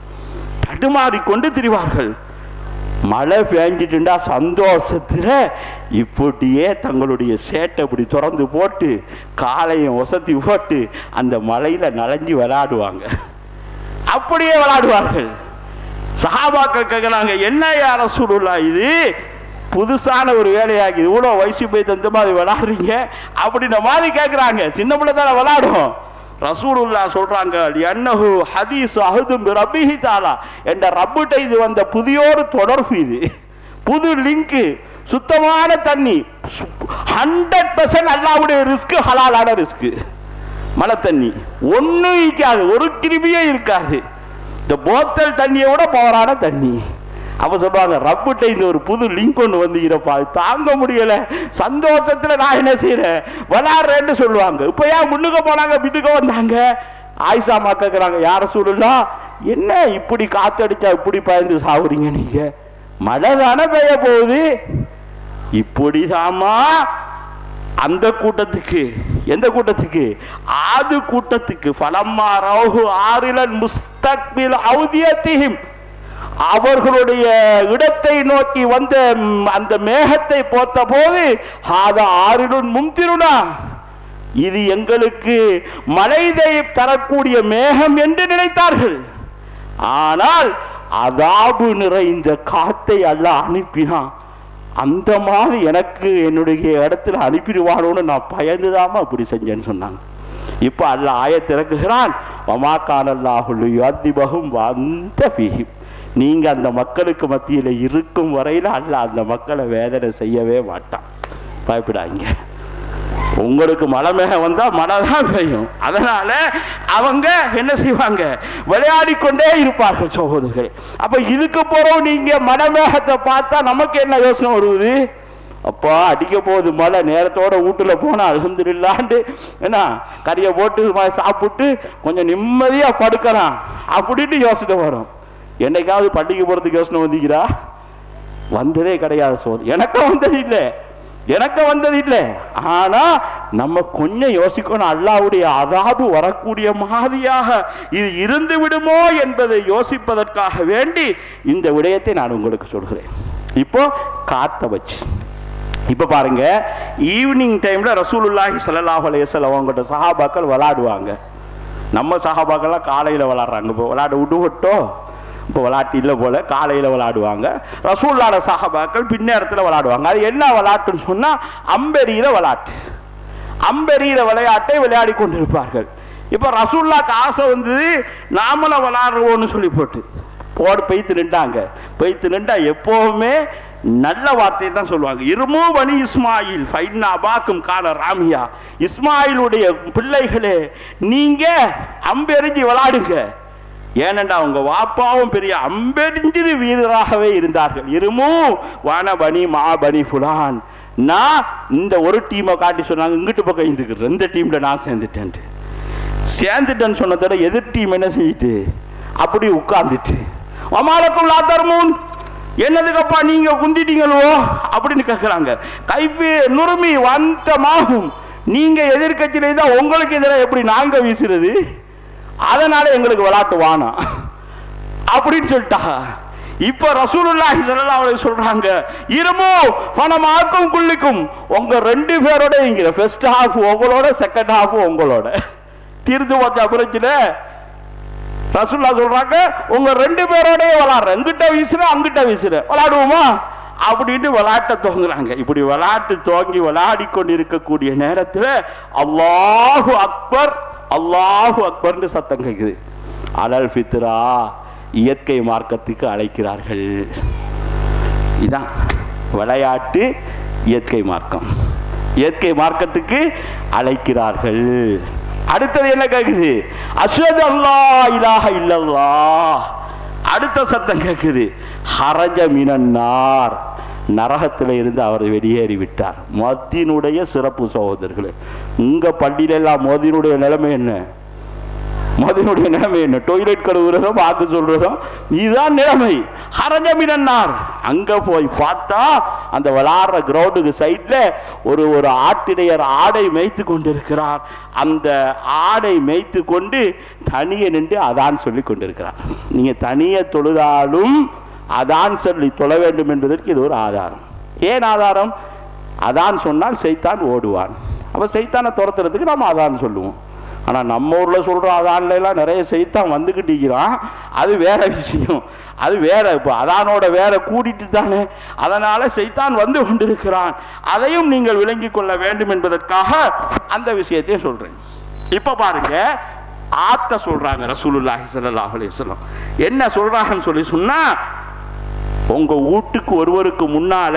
தடுமாறி கொண்டு திரிவார்கள் மழை பெஞ்சிட்டுண்டா சந்தோஷத்தில் இப்படியே தங்களுடைய சேட்டை இப்படி திறந்து போட்டு காலையும் ஒசத்தி போட்டு அந்த மலையில் நனைஞ்சு விளையாடுவாங்க அப்படியே விளையாடுவார்கள் சஹாபாக்கள் கேட்குறாங்க என்ன யார சூழலா இது புதுசான ஒரு வேலையாகி இவ்வளோ வயசு போய் தந்த மாதிரி விளாடுறீங்க அப்படின்ற மாதிரி கேட்குறாங்க சின்ன பிள்ளை தானே விளாடும் ரசூலுல்லா சொல்றாங்க என்னஹு ஹதீஸ் அஹதும் ரபிஹி தாலா என்ற ரப்பிட்ட இது வந்த புதியோரு தொடர்பு இது புது லிங்க் சுத்தமான தண்ணி ஹண்ட்ரட் பர்சன்ட் அல்லாவுடைய ரிஸ்க் ஹலாலான ரிஸ்க் மழை தண்ணி ஒன்றும் இருக்காது ஒரு கிருமியே இருக்காது இந்த போத்தல் தண்ணியை விட பவரான தண்ணி அப்ப சொல்லுவாங்க ரப்பிட்ட இந்த ஒரு புது லிங்க் ஒன்று வந்துக்கிறப்பா அது தாங்க முடியல சந்தோஷத்துல நான் என்ன செய்யறேன் விளாடுறேன்னு சொல்லுவாங்க இப்போ ஏன் முன்னுக்கு போனாங்க பின்னுக்கு வந்தாங்க ஆயிஷா அம்மா கேட்குறாங்க யார சொல்லலாம் என்ன இப்படி காத்தடிச்சா இப்படி பயந்து சாவுறீங்க நீங்க மழை தானே பெய்ய போகுது இப்படிதாம்மா அந்த கூட்டத்துக்கு எந்த கூட்டத்துக்கு ஆது கூட்டத்துக்கு ஃபலம்மா ரவுஹு ஆரிலன் முஸ்தக்பில் அவுதியத்திஹிம் அவர்களுடைய இடத்தை நோக்கி வந்த ம், அந்த மேகத்தை போத்த போது ஹாதா ஆறிலுன் மும்திருனா இது எங்களுக்கு மழைதை தரக்கூடிய மேகம் என்று நினைத்தார்கள் ஆனால் அதாபு நிறைந்த காத்தை அல்லாஹ் அனுப்பினான் அந்த மாதிரி எனக்கு என்னுடைய இடத்துல அனுப்பிடுவானோன்னு நான் பயந்துதாம அப்படி செஞ்சேன்னு சொன்னாங்க இப்போ அல்லாஹ் ஆயத் இறக்குகிறான் ஒமாக்கான் அல்லாஹுல் யுஅத்திபஹும் வந்த ஃபீஹிம் நீங்க அந்த மக்களுக்கு மத்தியில் இருக்கும் வரையில் அல்லாஹ் அந்த மக்களை வேதனை செய்யவே மாட்டான் பயப்படாதீங்க உங்களுக்கு மழை மேகம் வந்தா மழை தான் பெய்யும் அதனால அவங்க என்ன செய்வாங்க விளையாடி கொண்டே இருப்பார்கள் சகோதரர்களே அப்ப இதுக்கு போறோம் நீங்க மழை மேகத்தை பார்த்தா நமக்கு என்ன யோசனை வருவது அப்பா அடிக்க போகுது மழை நேரத்தோட வீட்டுல போனா அலமதுல்லாண்டு என்ன கறியை போட்டு இது மாதிரி சாப்பிட்டு கொஞ்சம் நிம்மதியா படுக்கலாம் அப்படின்னு யோசனை வரும் என்னைக்காவது பள்ளிக்கு போறதுக்கு யோசனை வந்தீங்களா வந்ததே கிடையாது சோர் எனக்கும் வந்தது இல்லை எனக்கு வந்தது இல்லை ஆனா நம்ம கொஞ்சம் யோசிக்கணும் அல்லாவுடைய அதாபு வரக்கூடிய மாதிரியாக இது இருந்து விடுமோ என்பதை யோசிப்பதற்காக வேண்டி இந்த விடயத்தை நான் உங்களுக்கு சொல்கிறேன் இப்போ காத்த வச்சு இப்போ பாருங்க ஈவினிங் டைம்ல ரசூலுல்லாஹி ஸல்லல்லாஹு அலைஹி வஸல்லம் அவங்கள்ட்ட சஹாபாக்கள் விளாடுவாங்க நம்ம சஹாபாக்கள்லாம் காலையில் விளாட்றாங்க இப்போ விளாட விடுவட்டோ இப்போ விளாட்டு இல்லை போல காலையில் விளாடுவாங்க ரசூல்லாட சஹாபாக்கள் பின்னேரத்தில் விளாடுவாங்க அது என்ன விளாட்டுன்னு சொன்னால் அம்பெரியிற விளாட்டு அம்பெரியிற விளையாட்டை விளையாடி கொண்டிருப்பார்கள் இப்போ ரசூல்லாக்கு ஆசை வந்தது நாமளும் விளாடுறோம்னு சொல்லி போட்டு போடு பெய்த்து நின்றாங்க பெய்த்து நின்றா எப்போவுமே நல்ல வார்த்தையை தான் சொல்லுவாங்க இருமோ பனி இஸ்மாயில் ஃபைன்னா அபாக்கும் கால ராமியா இஸ்மாயிலுடைய பிள்ளைகளே நீங்க அம்பெறிஞ்சு விளாடுங்க ஏனென்றா அவங்க வாப்பாவும் பெரிய அம்பெறிஞ்சிறு வீரராகவே இருந்தார்கள் இருமு வான பனி மா பனி ஃபுலான் நான் இந்த ஒரு டீமை காட்டி சொன்னாங்க இங்கிட்டு பக்கம் இருந்துக்கிறேன் இந்த டீம்ல நான் சேர்ந்துட்டேன்ட்டு சேர்ந்துட்டேன்னு சொன்னதோட எதிர் டீம் என்ன செஞ்சுட்டு அப்படி உட்கார்ந்துட்டு அமாலக்கும் லாத்தர்மூன் என்னதுக்கப்பா நீங்க குந்திட்டீங்களோ அப்படின்னு கேட்குறாங்க கைவி நுறுமி வந்தமாகும் நீங்க எதிர்கட்சியில இருந்தா உங்களுக்கு எதிராக எப்படி நாங்க வீசுறது அதனால எங்களுக்கு விளாட்டு வானம் அப்படின்னு சொல்லிட்டா இப்ப ரசூலுல்லாஹி ஸல்லல்லாஹு அலைஹி சொல்றாங்க இருமோ பணமாக்கும் குள்ளிக்கும் உங்க ரெண்டு பேரோட இங்க ஃபர்ஸ்ட் ஹாஃப் உங்களோட செகண்ட் ஹாஃப் உங்களோட தீர்த்து வச்ச பிரச்சனை ரசூல்லா சொல்றாங்க உங்க ரெண்டு பேரோடய விளாடுற இங்கிட்ட வீசுற அங்கிட்ட வீசுற விளாடுவோமா அப்படின்னு விளையாட்ட துவங்குறாங்க இப்படி விளையாட்டு துவங்கி விளையாடி கொண்டு இருக்கக்கூடிய நேரத்தில் அல்லாஹு அக்பர் அல்லாஹு அக்பர்னு சத்தம் கேட்குது அலல் ஃபித்ரா இயற்கை மார்க்கத்துக்கு அழைக்கிறார்கள் இதான் விளையாட்டு இயற்கை மார்க்கம் இயற்கை மார்க்கத்துக்கு அழைக்கிறார்கள் அடுத்தது என்ன கேக்குது அஸ்வத் அல்லா இலாஹ இல்லல்லா அடுத்த சத்தம் கேக்குது ஹரஜ மினன்னார் நரகத்தில் இருந்து அவர் வெளியேறி விட்டார் மத்தினுடைய சிறப்பு சகோதரர்களே உங்க பள்ளியில எல்லாம் மோதினுடைய நிலைமை என்ன மோதினுடைய நிலைமை என்ன டொய்லெட் கழுவுறதும் வாக்கு சொல்றதும் இதுதான் நிலைமை ஹரஜமினார் அங்க போய் பார்த்தா அந்த விளாடுற கிரவுண்டுக்கு சைட்ல ஒரு ஒரு ஆட்டிடையர் ஆடை மேய்த்து கொண்டிருக்கிறார் அந்த ஆடை மேய்த்து கொண்டு தனியே நின்று அதான் சொல்லி கொண்டிருக்கிறார் நீங்க தனியே தொழுதாலும் அதான் சொல்லி தொழ வேண்டும் என்பதற்கு இது ஒரு ஆதாரம் ஏன் ஆதாரம் அதான் சொன்னால் செய்தான் ஓடுவான் அப்ப செய்தானை துரத்துறதுக்கு நம்ம அதான் சொல்லுவோம் ஆனால் நம்ம ஊரில் சொல்கிறோம் அதான்ல எல்லாம் நிறைய செய்தான் வந்துக்கிட்டிருக்கிறான் அது வேற விஷயம் அது வேற இப்போ அதானோட வேற கூட்டிட்டு தானே அதனால செய்தான் வந்து கொண்டிருக்கிறான் அதையும் நீங்கள் விளங்கிக் கொள்ள வேண்டும் என்பதற்காக அந்த விஷயத்தையும் சொல்கிறேன் இப்ப பாருங்க ஆத்த சொல்றாங்க ரசூலுல்லாஹி ஸல்லல்லாஹு அலைஹி வஸல்லம் என்ன சொல்றாங்கன்னு சொல்லி சொன்னா உங்க வீட்டுக்கு ஒருவருக்கு முன்னால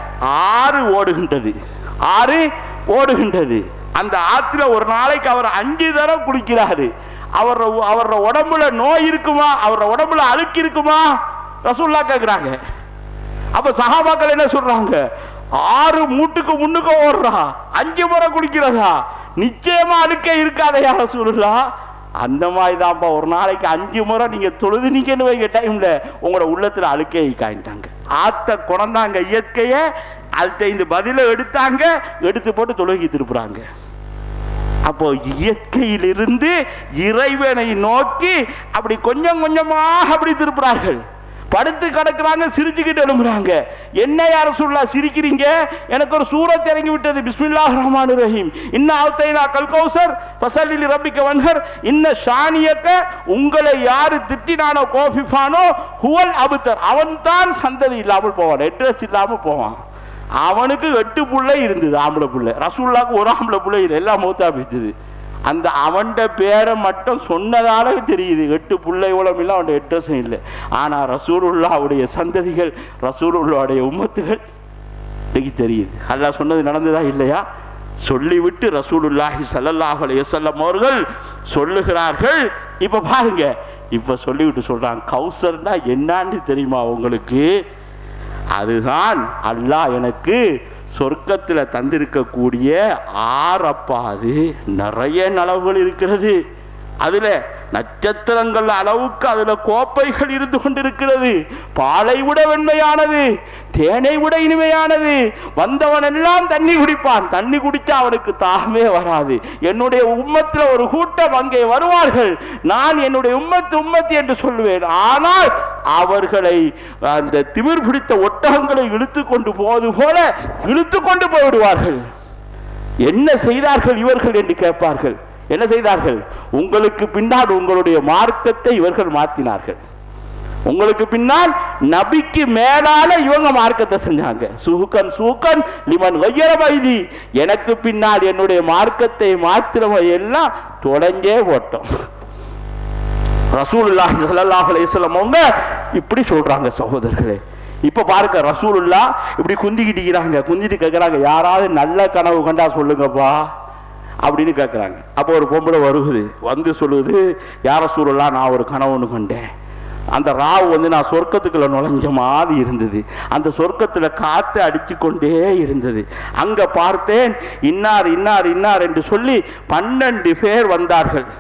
ஆறு ஓடுகின்றது ஆறு ஓடுகின்றது அந்த ஆத்துல ஒரு நாளைக்கு அவர் அஞ்சு தடவை குளிக்கிறாரு அவர் அவரோட உடம்புல நோய் இருக்குமா அவரோட உடம்புல அழுக்கு இருக்குமா ரசூல்லா கேக்குறாங்க அப்ப சஹாபாக்கள் என்ன சொல்றாங்க ஆறு மூட்டுக்கு முன்னுக்கு ஓடுறா அஞ்சு முறை குடிக்கிறதா நிச்சயமா அழுக்கே இருக்காதையா ரசூலுல்லா அந்த மாதிரி தான்ப்பா ஒரு நாளைக்கு அஞ்சு முறை நீங்க தொழுதுனீங்கன்னு வைக்க டைம்ல உங்களோட உள்ளத்துல அழுக்கே காயிட்டாங்க ஆத்த குணந்தாங்க இயற்கைய அதுக்கு இந்த பதில எடுத்தாங்க எடுத்து போட்டு தொழுகி திருப்புறாங்க அப்போ இயற்கையிலிருந்து இறைவனை நோக்கி அப்படி கொஞ்சம் கொஞ்சமாக அப்படி திருப்புறார்கள் படுத்து கிடக்குறாங்க சிரிச்சுக்கிட்டு எழும்புறாங்க என்ன யார சொல்லா சிரிக்கிறீங்க எனக்கு ஒரு சூரத் இறங்கி விட்டது பிஸ்மில்லாஹ் ரஹ்மான் ரஹீம் இன்ன ஆத்தைனா கல் கௌசர் ஃபசலில் ரப்பிக்க வன்ஹர் இன்ன ஷானியக்க உங்களை யாரு திட்டினானோ கோஃபிஃபானோ ஹுவல் அபுத்தர் அவன்தான் சந்ததி இல்லாமல் போவான் அட்ரஸ் இல்லாமல் போவான் அவனுக்கு எட்டு புள்ளை இருந்தது ஆம்பளை புள்ளை ரசூல்லாக்கு ஒரு ஆம்பளை புள்ளை இல்லை எல்லாம் மூத்தா போயிடுது அந்த அவன்ட பேரை மட்டும் சொன்னதால தெரியுது எட்டு பிள்ளை உலம் இல்லை அவன் எட்ரஸும் இல்லை ஆனால் ரசூலுல்லாவுடைய சந்ததிகள் ரசூலுல்லாவுடைய உம்மத்துகள் இன்னைக்கு தெரியுது அல்லாஹ் சொன்னது நடந்ததா இல்லையா சொல்லிவிட்டு ரசூலுல்லாஹி ஸல்லல்லாஹு அலைஹி வஸல்லம் அவர்கள் சொல்லுகிறார்கள் இப்போ பாருங்க இப்போ சொல்லிவிட்டு சொல்றாங்க கௌசர்னா என்னான்னு தெரியுமா உங்களுக்கு அதுதான் அல்லாஹ் எனக்கு சொர்க்கத்தில் தந்திருக்கக்கூடிய ஆறப்பா அது நிறைய நலவுகள் இருக்கிறது அதில் நட்சத்திரங்கள் அளவுக்கு அதில் கோப்பைகள் இருந்து கொண்டிருக்கிறது பாலை விட வெண்மையானது தேனை விட இனிமையானது வந்தவன் எல்லாம் தண்ணி குடிப்பான் தண்ணி குடிச்சா அவனுக்கு தாகமே வராது என்னுடைய உம்மத்தில் ஒரு கூட்டம் அங்கே வருவார்கள் நான் என்னுடைய உம்மத்து உம்மத்து என்று சொல்லுவேன் ஆனால் அவர்களை அந்த திமிர் பிடித்த ஒட்டகங்களை இழுத்து கொண்டு போவது போல இழுத்து கொண்டு போய்விடுவார்கள் என்ன செய்தார்கள் இவர்கள் என்று கேட்பார்கள் என்ன செய்தார்கள் உங்களுக்கு பின்னால் உங்களுடைய மார்க்கத்தை இவர்கள் மாற்றினார்கள் உங்களுக்கு பின்னால் நபிக்கு மேலால இவங்க மார்க்கத்தை செஞ்சாங்க சூக்கன் சூக்கன் லிமன் வையர வைதி எனக்கு பின்னால் என்னுடைய மார்க்கத்தை மாத்திரவை எல்லாம் தொலைஞ்சே போட்டோம் ரசூலுல்லாஹி ஸல்லல்லாஹு அலைஹி வஸல்லம் அவங்க இப்படி சொல்றாங்க சகோதரர்களே இப்ப பாருங்க ரசூலுல்லா இப்படி குந்திக்கிட்டு இருக்கிறாங்க குந்திட்டு கேட்குறாங்க யாராவது நல்ல கனவு கண்டா சொல்லுங்கப்பா அப்படின்னு கேட்குறாங்க அப்போ ஒரு பொம்பளை வருகுது வந்து சொல்லுது யார சூழலாம் நான் ஒரு கனவுன்னு கண்டேன் அந்த ராவு வந்து நான் சொர்க்கத்துக்குள்ள நுழைஞ்ச மாதிரி இருந்தது அந்த சொர்க்கத்தில் காற்று அடித்து கொண்டே இருந்தது அங்கே பார்த்தேன் இன்னார் இன்னார் இன்னார் என்று சொல்லி பன்னெண்டு பேர் வந்தார்கள்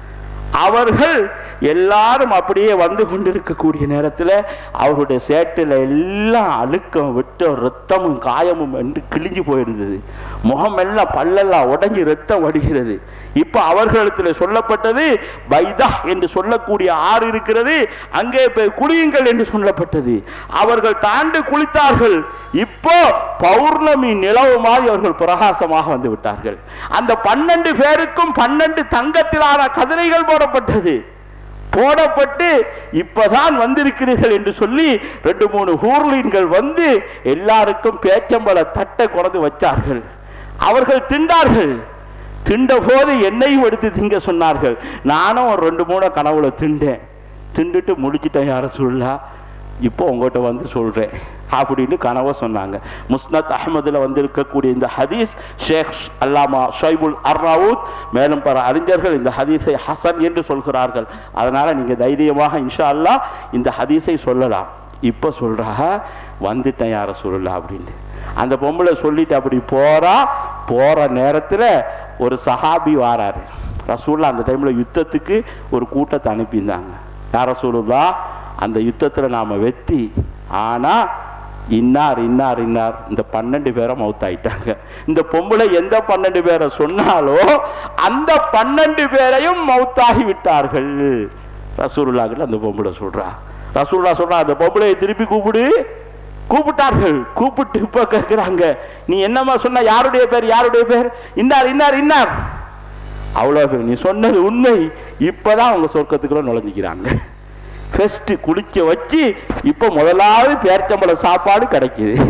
அவர்கள் எல்லாரும் அப்படியே வந்து கொண்டிருக்கக்கூடிய நேரத்தில் அவருடைய சேட்டில் எல்லாம் அழுக்கம் விட்டு ரத்தமும் காயமும் என்று கிழிஞ்சு போயிருந்தது முகம் எல்லாம் பல்லெல்லாம் உடஞ்சி ரத்தம் வடிகிறது இப்போ அவர்களிடத்தில் சொல்லப்பட்டது பைதா என்று சொல்லக்கூடிய ஆறு இருக்கிறது அங்கே போய் குளியுங்கள் என்று சொல்லப்பட்டது அவர்கள் தாண்டு குளித்தார்கள் இப்போ பௌர்ணமி நிலவு மாதிரி அவர்கள் பிரகாசமாக வந்து விட்டார்கள் அந்த பன்னெண்டு பேருக்கும் பன்னெண்டு தங்கத்திலான கதிரைகள் போடப்பட்டது போடப்பட்டு இப்பதான் வந்திருக்கிறீர்கள் என்று சொல்லி ரெண்டு மூணு ஹூர்லீன்கள் வந்து எல்லாருக்கும் பேச்சம்பள தட்டை குறைந்து வச்சார்கள் அவர்கள் திண்டார்கள் திண்ட போது என்னையும் எடுத்து திங்க சொன்னார்கள் நானும் ஒரு ரெண்டு மூணு கனவுல திண்டேன் திண்டுட்டு முடிச்சிட்டேன் யார சொல்லா இப்போ உங்கள்கிட்ட வந்து சொல்கிறேன் அப்படின்னு கனவை சொன்னாங்க முஸ்னத் அஹமதில் வந்திருக்கக்கூடிய இந்த ஹதீஸ் ஷேக் அல்லாமா ஷைபுல் அர்னாவூத் மேலும் பல அறிஞர்கள் இந்த ஹதீஸை ஹசன் என்று சொல்கிறார்கள் அதனால் நீங்கள் தைரியமாக இன்ஷா அல்லாஹ் இந்த ஹதீஸை சொல்லலாம் இப்போ சொல்கிறா வந்துட்டேன் யாரை சொல்லலாம் அப்படின்னு அந்த பொம்பளை சொல்லிட்டு அப்படி போகிறா போகிற நேரத்தில் ஒரு சஹாபி வாராரு ரசூல்லா அந்த டைமில் யுத்தத்துக்கு ஒரு கூட்டத்தை அனுப்பியிருந்தாங்க யார சொல்லுதா அந்த யுத்தத்தில் நாம் வெற்றி ஆனால் இன்னார் இன்னார் இன்னார் இந்த பன்னெண்டு பேரை மவுத்தாயிட்டாங்க இந்த பொம்பளை எந்த பன்னெண்டு பேரை சொன்னாலோ அந்த பன்னெண்டு பேரையும் மவுத்தாகி விட்டார்கள் ரசூலுல்லாஹ்கிட்ட அந்த பொம்பளை சொல்றா ரசூலுல்லாஹ் சொல்றா அந்த பொம்பளையை திருப்பி கூப்பிடு கூப்பிட்டார்கள் கூப்பிட்டு இப்ப கேட்கிறாங்க நீ என்னம்மா சொன்ன யாருடைய பேர் யாருடைய பேர் இன்னார் இன்னார் இன்னார் அவ்வளோ பேர் நீ சொன்னது உண்மை இப்பதான் அவங்க சொர்க்கத்துக்குள்ள நுழைஞ்சிக்கிறாங்க ஃபர்ஸ்ட் குளிக்க வச்சு இப்போ முதலாவது பேர்ச்சம்பள சாப்பாடு கிடைக்குது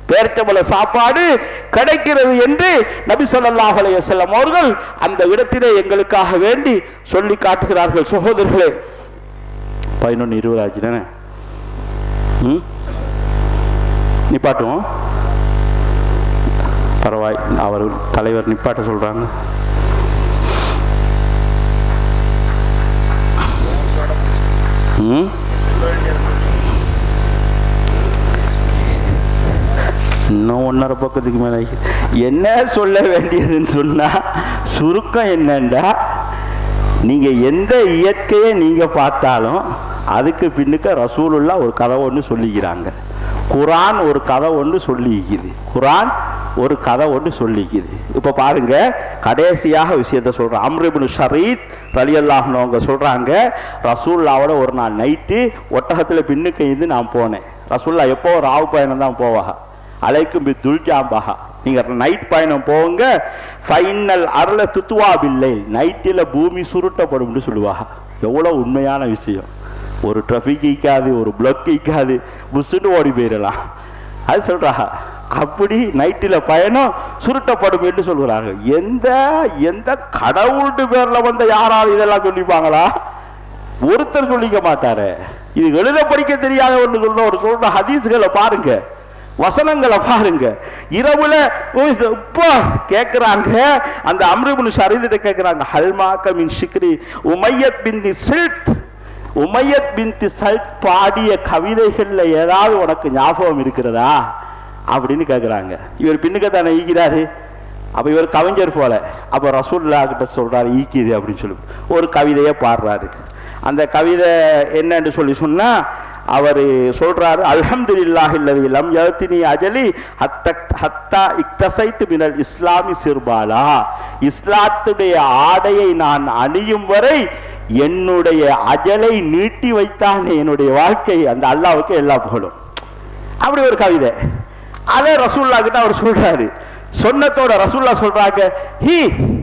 பேர்ச்சம்பள சாப்பாடு கிடைக்கிறது என்று நபி ஸல்லல்லாஹு அலைஹி வஸல்லம் அவர்கள் அந்த இடத்திலே எங்களுக்காக வேண்டி சொல்லி காட்டுகிறார்கள் சகோதரர்களே பதினொன்று இருபது ஆச்சு தானே ம் நிப்பாட்டுவோம் பரவாய் அவர் தலைவர் நிப்பாட்ட சொல்றாங்க ம் இன்னும் ஒன்றரை பக்கத்துக்கு மேலே என்ன சொல்ல வேண்டியதுன்னு சொன்னா சுருக்கம் என்னண்டா நீங்க எந்த இயற்கையை நீங்க பார்த்தாலும் அதுக்கு பின்னுக்க ரசூலுல்லா ஒரு கதை ஒன்று சொல்லிக்கிறாங்க குரான் ஒரு கதை ஒன்று சொல்லிக்குது குரான் ஒரு கதை ஒன்று சொல்லிக்குது இப்போ பாருங்க கடைசியாக விஷயத்த சொல்கிறேன் அம்ரிபுன் ஷரீத் ரலியல்லாஹ்னு அவங்க சொல்கிறாங்க ரசூல்லாவோட ஒரு நாள் நைட்டு ஒட்டகத்தில் பின்னுக்கு இருந்து நான் போனேன் ரசூல்லா எப்போ ஒரு ஆவு பயணம் தான் போவாங்க அலைக்கும் பி துல்ஜாம்பஹா நீங்க நைட் பயணம் போங்க ஃபைனல் அருள துத்துவா பில்லை நைட்டில் பூமி சுருட்டப்படும்னு சொல்லுவாங்க எவ்வளோ உண்மையான விஷயம் ஒரு ட்ரஃபிக் இக்காது ஒரு பிளக் இக்காது புஷ்ஷுன்னு ஓடி போயிடலாம் அது சொல்றாங்க அப்படி நைட்டில் பயணம் சுருட்டப்படும் என்று சொல்கிறார்கள் எந்த எந்த கடவுள்ட்டு பேர்ல வந்த யாராவது இதெல்லாம் சொல்லிப்பாங்களா ஒருத்தர் சொல்லிக்க மாட்டாரு இது எழுத படிக்க தெரியாத ஒன்று சொல்ற ஒரு சொல்ற ஹதீஸ்களை பாருங்க வசனங்களை பாருங்க இரவுல இப்போ கேட்கிறாங்க அந்த அம்ருபின் ஷரீதிட்ட கேட்கிறாங்க ஹல்மாக்க மின் ஷிக்ரி உமையத் பிந்தி சில்ட் உமையத் பிந்தி சல்ட் பாடிய கவிதைகள்ல ஏதாவது உனக்கு ஞாபகம் இருக்கிறதா அப்படின்னு கேட்குறாங்க இவர் பின்னுக்கு தானே ஈக்கிறாரு அப்ப இவர் கவிஞர் போல அப்ப ரசூல்லா கிட்ட சொல்றாரு ஈக்கிது அப்படின்னு சொல்லி ஒரு கவிதையை பாடுறாரு அந்த கவிதை என்னன்னு சொல்லி சொன்னா அவர் சொல்றாரு அல்ஹம்துலில்லாஹி அல்லதி லம் யத்தினி அஜலி ஹத்த ஹத்தா இக்தசைத்து மினல் இஸ்லாமி சிறுபாலா இஸ்லாத்துடைய ஆடையை நான் அணியும் வரை என்னுடைய அஜலை நீட்டி வைத்தான் என்னுடைய வாழ்க்கை அந்த அல்லாவுக்கு எல்லா புகழும் அப்படி ஒரு கவிதை அதே ரசூல்லா கிட்ட அவர் சொல்றாரு சொன்னத்தோட ரசூல்லா சொல்றாங்க ஹி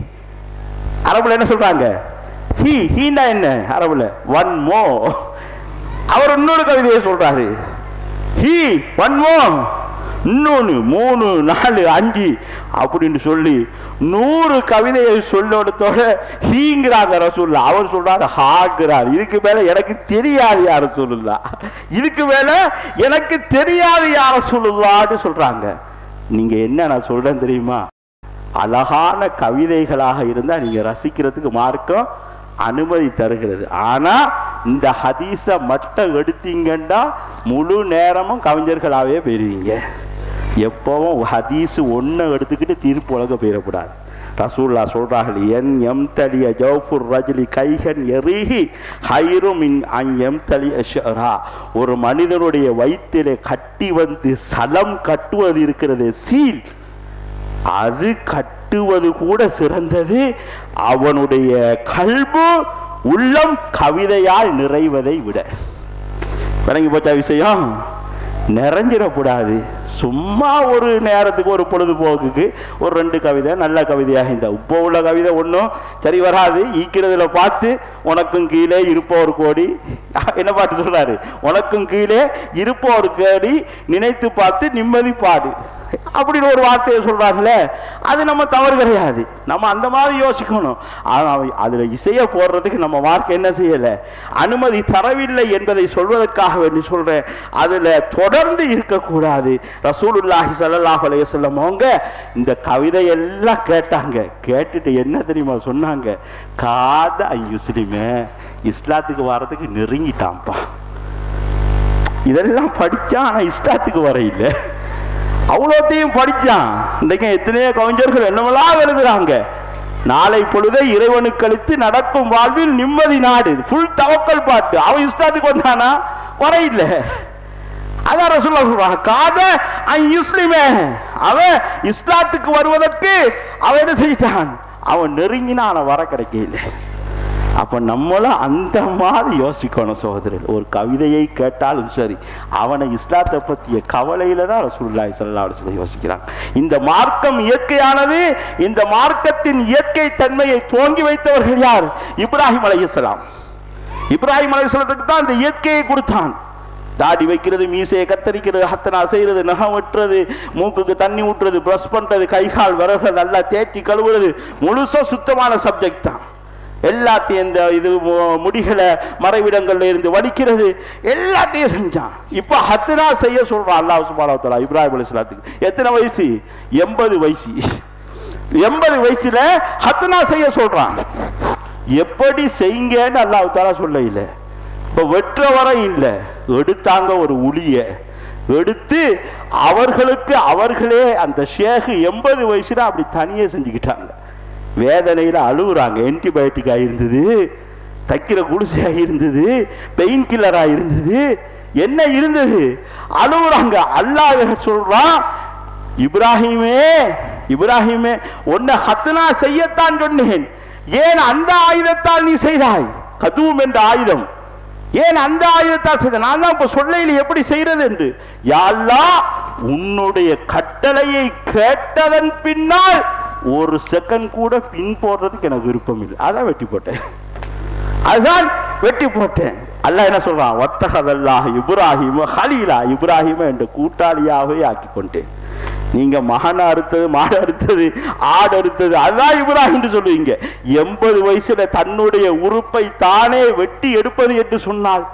அரபுல என்ன சொல்றாங்க ஹி ஹீனா என்ன அரபுல ஒன் மோ அவர் இன்னொரு கவிதையை சொல்றாரு ஹி ஒன் மோ இன்னொன்று மூணு நாலு அஞ்சு அப்படின்னு சொல்லி நூறு கவிதையை சொல்லோடத்தோட ஹீங்கிறாங்க ரசூல்லா அவர் சொல்றாரு ஹாங்கிறார் இதுக்கு மேல எனக்கு தெரியாது யார சொல்லுல்லா இதுக்கு மேல எனக்கு தெரியாது யார சொல்லுவான்னு சொல்றாங்க நீங்க என்ன நான் சொல்றேன் தெரியுமா அழகான கவிதைகளாக இருந்தா நீங்க ரசிக்கிறதுக்கு மார்க்கம் அனுமதி தருகிறது ஆனா இந்த ஹதீஸ மட்டும் எடுத்தீங்கன்னா முழு நேரமும் கவிஞர்களாவே பெறுவீங்க எப்பவும் ஹதீஸ் ஒன்றை எடுத்துக்கிட்டு தீர்ப்பு உலக போயிடக்கூடாது ரசூல்லா சொல்றார்கள் என் எம் தலிய ஜவுஃபுர் ரஜிலி கைகன் எரிஹி ஹைரும் இன் அன் எம் தலிய ஷரா ஒரு மனிதனுடைய வயிற்றிலே கட்டி வந்து சலம் கட்டுவது இருக்கிறது சீல் அது கட்டுவது கூட சிறந்தது அவனுடைய கல்பு உள்ளம் கவிதையால் நிறைவதை விட விளங்கி போச்சா விஷயம் நிறைஞ்சிடக்கூடாது சும்மா ஒரு நேரத்துக்கு ஒரு பொழுதுபோக்குக்கு ஒரு ரெண்டு கவிதை நல்ல கவிதையாக இந்த இப்போ உள்ள கவிதை ஒன்றும் சரி வராது ஈக்கிறதுல பார்த்து உனக்கும் கீழே இருப்போர் கோடி என்ன பாட்டு சொல்றாரு உனக்கும் கீழே இருப்போர் கோடி நினைத்து பார்த்து நிம்மதி பாடு அப்படின்னு ஒரு வார்த்தையை சொல்றாங்களே அது நம்ம தவறு கிடையாது நம்ம அந்த மாதிரி யோசிக்கணும் ஆனால் அதுல இசையை போடுறதுக்கு நம்ம மார்க் என்ன செய்யல அனுமதி தரவில்லை என்பதை சொல்வதற்காக வேண்டி சொல்றேன் அதுல தொடர்ந்து இருக்கக்கூடாது ரசூலுல்லாஹி ஸல்லல்லாஹு அலைஹி வஸல்லம் அவங்க இந்த கவிதையெல்லாம் கேட்டாங்க கேட்டுட்டு என்ன தெரியுமா சொன்னாங்க காத ஐயுஸ்லிமே இஸ்லாத்துக்கு வர்றதுக்கு நெருங்கிட்டான்ப்பா இதெல்லாம் படிச்சான் ஆனா இஸ்லாத்துக்கு வர இல்லை அவ்வளோத்தையும் படிச்சான் இன்றைக்கு எத்தனையோ கவிஞர்கள் என்னமெல்லாம் எழுதுறாங்க நாளை பொழுதை இறைவனுக்கு அளித்து நடக்கும் வாழ்வில் நிம்மதி நாடு ஃபுல் தவக்கல் பாட்டு அவன் இஸ்லாத்துக்கு வந்தானா வர இல்லை அதான் ரசூல்லா சொல்றாங்க காத முஸ்லிமே அவன் இஸ்லாத்துக்கு வருவதற்கு அவன் என்ன செஞ்சிட்டான் அவன் நெருங்கினா அவன் வர கிடைக்கல அப்ப நம்மளும் அந்த மாதிரி யோசிக்கணும் சகோதரர் ஒரு கவிதையை கேட்டாலும் சரி அவனை இஸ்லாத்தை பற்றிய கவலையில தான் ரசூலுல்லாஹி ஸல்லல்லாஹு அலைஹி வஸல்லம் யோசிக்கிறாங்க இந்த மார்க்கம் இயற்கையானது இந்த மார்க்கத்தின் இயற்கை தன்மையை துவங்கி வைத்தவர்கள் யார் இப்ராஹிம் அலைஹிஸ்ஸலாம் இப்ராஹிம் அலைஹிஸ்ஸலாத்துக்கு தான் இந்த இயற்கையை கொடுத்தான் தாடி வைக்கிறது மீசையை கத்தரிக்கிறது ஹத்தனா செய்யறது நகம் வெட்டுறது மூக்குக்கு தண்ணி ஊட்டுறது ப்ரஷ் பண்றது கை கால் விரல்கள் நல்லா தேய்ச்சி கழுவுறது முழுசா சுத்தமான சப்ஜெக்ட் தான் எல்லாத்தையும் இந்த இது மு- முடிகளை மறைவிடங்கள்ல இருந்து வலிக்கிறது எல்லாத்தையும் செஞ்சான் இப்போ ஹத்னா செய்ய சொல்றான் அல்லாஹ் சுப்ஹானஹு வ தஆலா இப்ராஹிம் அலைஹிஸ்ஸலாத்துக்கு எத்தனை வயசு எண்பது வயசு எண்பது வயசுல ஹத்னா செய்ய சொல்றான் எப்படி செய்யுங்கன்னு அல்லாஹ் தாலா சொல்ல இல்லை இப்போ வெற்ற வரை இல்லை எடுத்தாங்க ஒரு உளிய எடுத்து அவர்களுக்கு அவர்களே அந்த ஷேகு எண்பது வயசுல அப்படி தனியே செஞ்சுக்கிட்டாங்க வேதனையில அழுகுறாங்க ஆன்டிபயோட்டிக்கா இருந்தது தைக்கிற குடிசையா இருந்தது பெயின் கில்லரா இருந்தது என்ன இருந்தது அழுகுறாங்க அல்லாஹ் சொல்றான் இப்ராஹிமே இப்ராஹிமே உன்னை ஹத்னா செய்யத்தான் சொன்னேன் ஏன் அந்த ஆயுதத்தால் நீ செய்தாய் கதுவும் என்ற ஆயுதம் ஏன் அந்த ஆயுதத்தால் செய்த நான் தான் இப்ப சொல்லையில் எப்படி செய்யறது என்று யா அல்லாஹ் உன்னுடைய கட்டளையை கேட்டதன் பின்னால் ஒரு செகண்ட் கூட பின் போடுறதுக்கு எனக்கு விருப்பம் இல்லை அதான் வெட்டி போட்டேன் அதுதான் வெட்டி போட்டேன் அல்லாஹ் என்ன சொல்றான் ஒத்தகதல்லாஹ் இப்ராஹிம் ஹலீலா இப்ராஹிம என்ற கூட்டாளியாகவே ஆக்கி கொண்டேன் நீங்க மகன் அறுத்தது மாடு அறுத்தது ஆடு அறுத்தது அதுதான் இப்ராஹிம் சொல்லுவீங்க எண்பது வயசுல தன்னுடைய உறுப்பை தானே வெட்டி எடுப்பது என்று சொன்னால்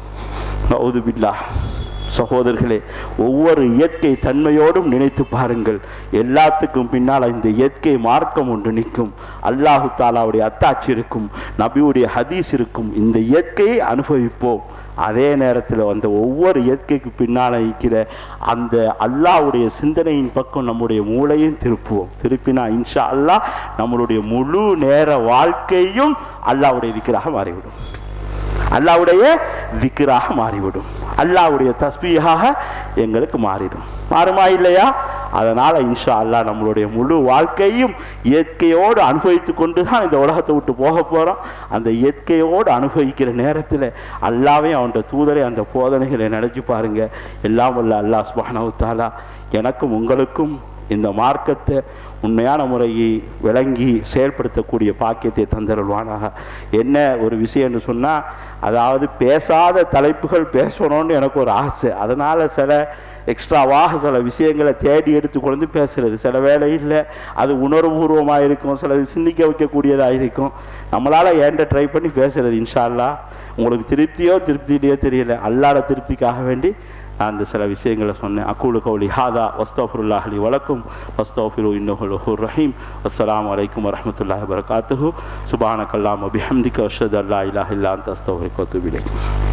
நவுது பில்லாஹ் சகோதரர்களே ஒவ்வொரு இயற்கை தன்மையோடும் நினைத்து பாருங்கள் எல்லாத்துக்கும் பின்னால் இந்த இயற்கை மார்க்கம் ஒன்று நிற்கும் அல்லாஹு தாலாவுடைய அத்தாட்சி இருக்கும் நபியுடைய ஹதீஸ் இருக்கும் இந்த இயற்கையை அனுபவிப்போம் அதே நேரத்தில் அந்த ஒவ்வொரு இயற்கைக்கு பின்னால் நிற்கிற அந்த அல்லாஹ்வுடைய சிந்தனையின் பக்கம் நம்முடைய மூளையும் திருப்புவோம் திருப்பினா இன்ஷா அல்லாஹ் நம்மளுடைய முழு நேர வாழ்க்கையும் அல்லாஹ்வுடைய திக்கராக மாறிவிடும் அல்லாவுடைய திக்ராக மாறிவிடும் அல்லாவுடைய தஸ்பீகாக எங்களுக்கு மாறிடும் மாறுமா இல்லையா அதனால இன்ஷா அல்லாஹ் நம்மளுடைய முழு வாழ்க்கையும் இயற்கையோடு அனுபவித்து கொண்டு தான் இந்த உலகத்தை விட்டு போக போகிறோம் அந்த இயற்கையோடு அனுபவிக்கிற நேரத்தில் அல்லாவே அவன்கிட்ட தூதரை அந்த போதனைகளை நினைச்சு பாருங்க எல்லாம் வல்ல அல்லாஹ் சுப்ஹானஹு தஆலா எனக்கும் உங்களுக்கும் இந்த மார்க்கத்தை உண்மையான முறையை விளங்கி செயல்படுத்தக்கூடிய பாக்கியத்தை தந்தருள்வானாக என்ன ஒரு விஷயம்னு சொன்னால் அதாவது பேசாத தலைப்புகள் பேசணும்னு எனக்கு ஒரு ஆசை அதனால் சில எக்ஸ்ட்ராவாக சில விஷயங்களை தேடி எடுத்து கொண்டு வந்து பேசுறது சில வேளையில் அது உணர்வுபூர்வமாக இருக்கும் சிலது சிந்திக்க வைக்கக்கூடியதாக இருக்கும் நம்மளால் ஏண்ட ட்ரை பண்ணி பேசுறது இன்ஷா அல்லாஹ் உங்களுக்கு திருப்தியோ திருப்தியிலையோ தெரியல அல்லாட திருப்திக்காக வேண்டி நான் அந்த சில விஷயங்களை சொன்னேன் அக்கூலு கௌலி ஹாதா வஸ்தோஃபுல்லாஹலி வழக்கும் வஸ்தோஃபிரு இன்னுல் ரஹீம் அஸ்ஸலாமு அலைக்கும் வரஹ்மத்துல்லாஹி வபரகாத்துஹு சுபானக்கல்லாம் அபிஹம்திக அஷ்ஹது அல்லா இலாஹ இல்லா அன்த அஸ்தக்ஃபிருக வ அத்தூபு இலைக்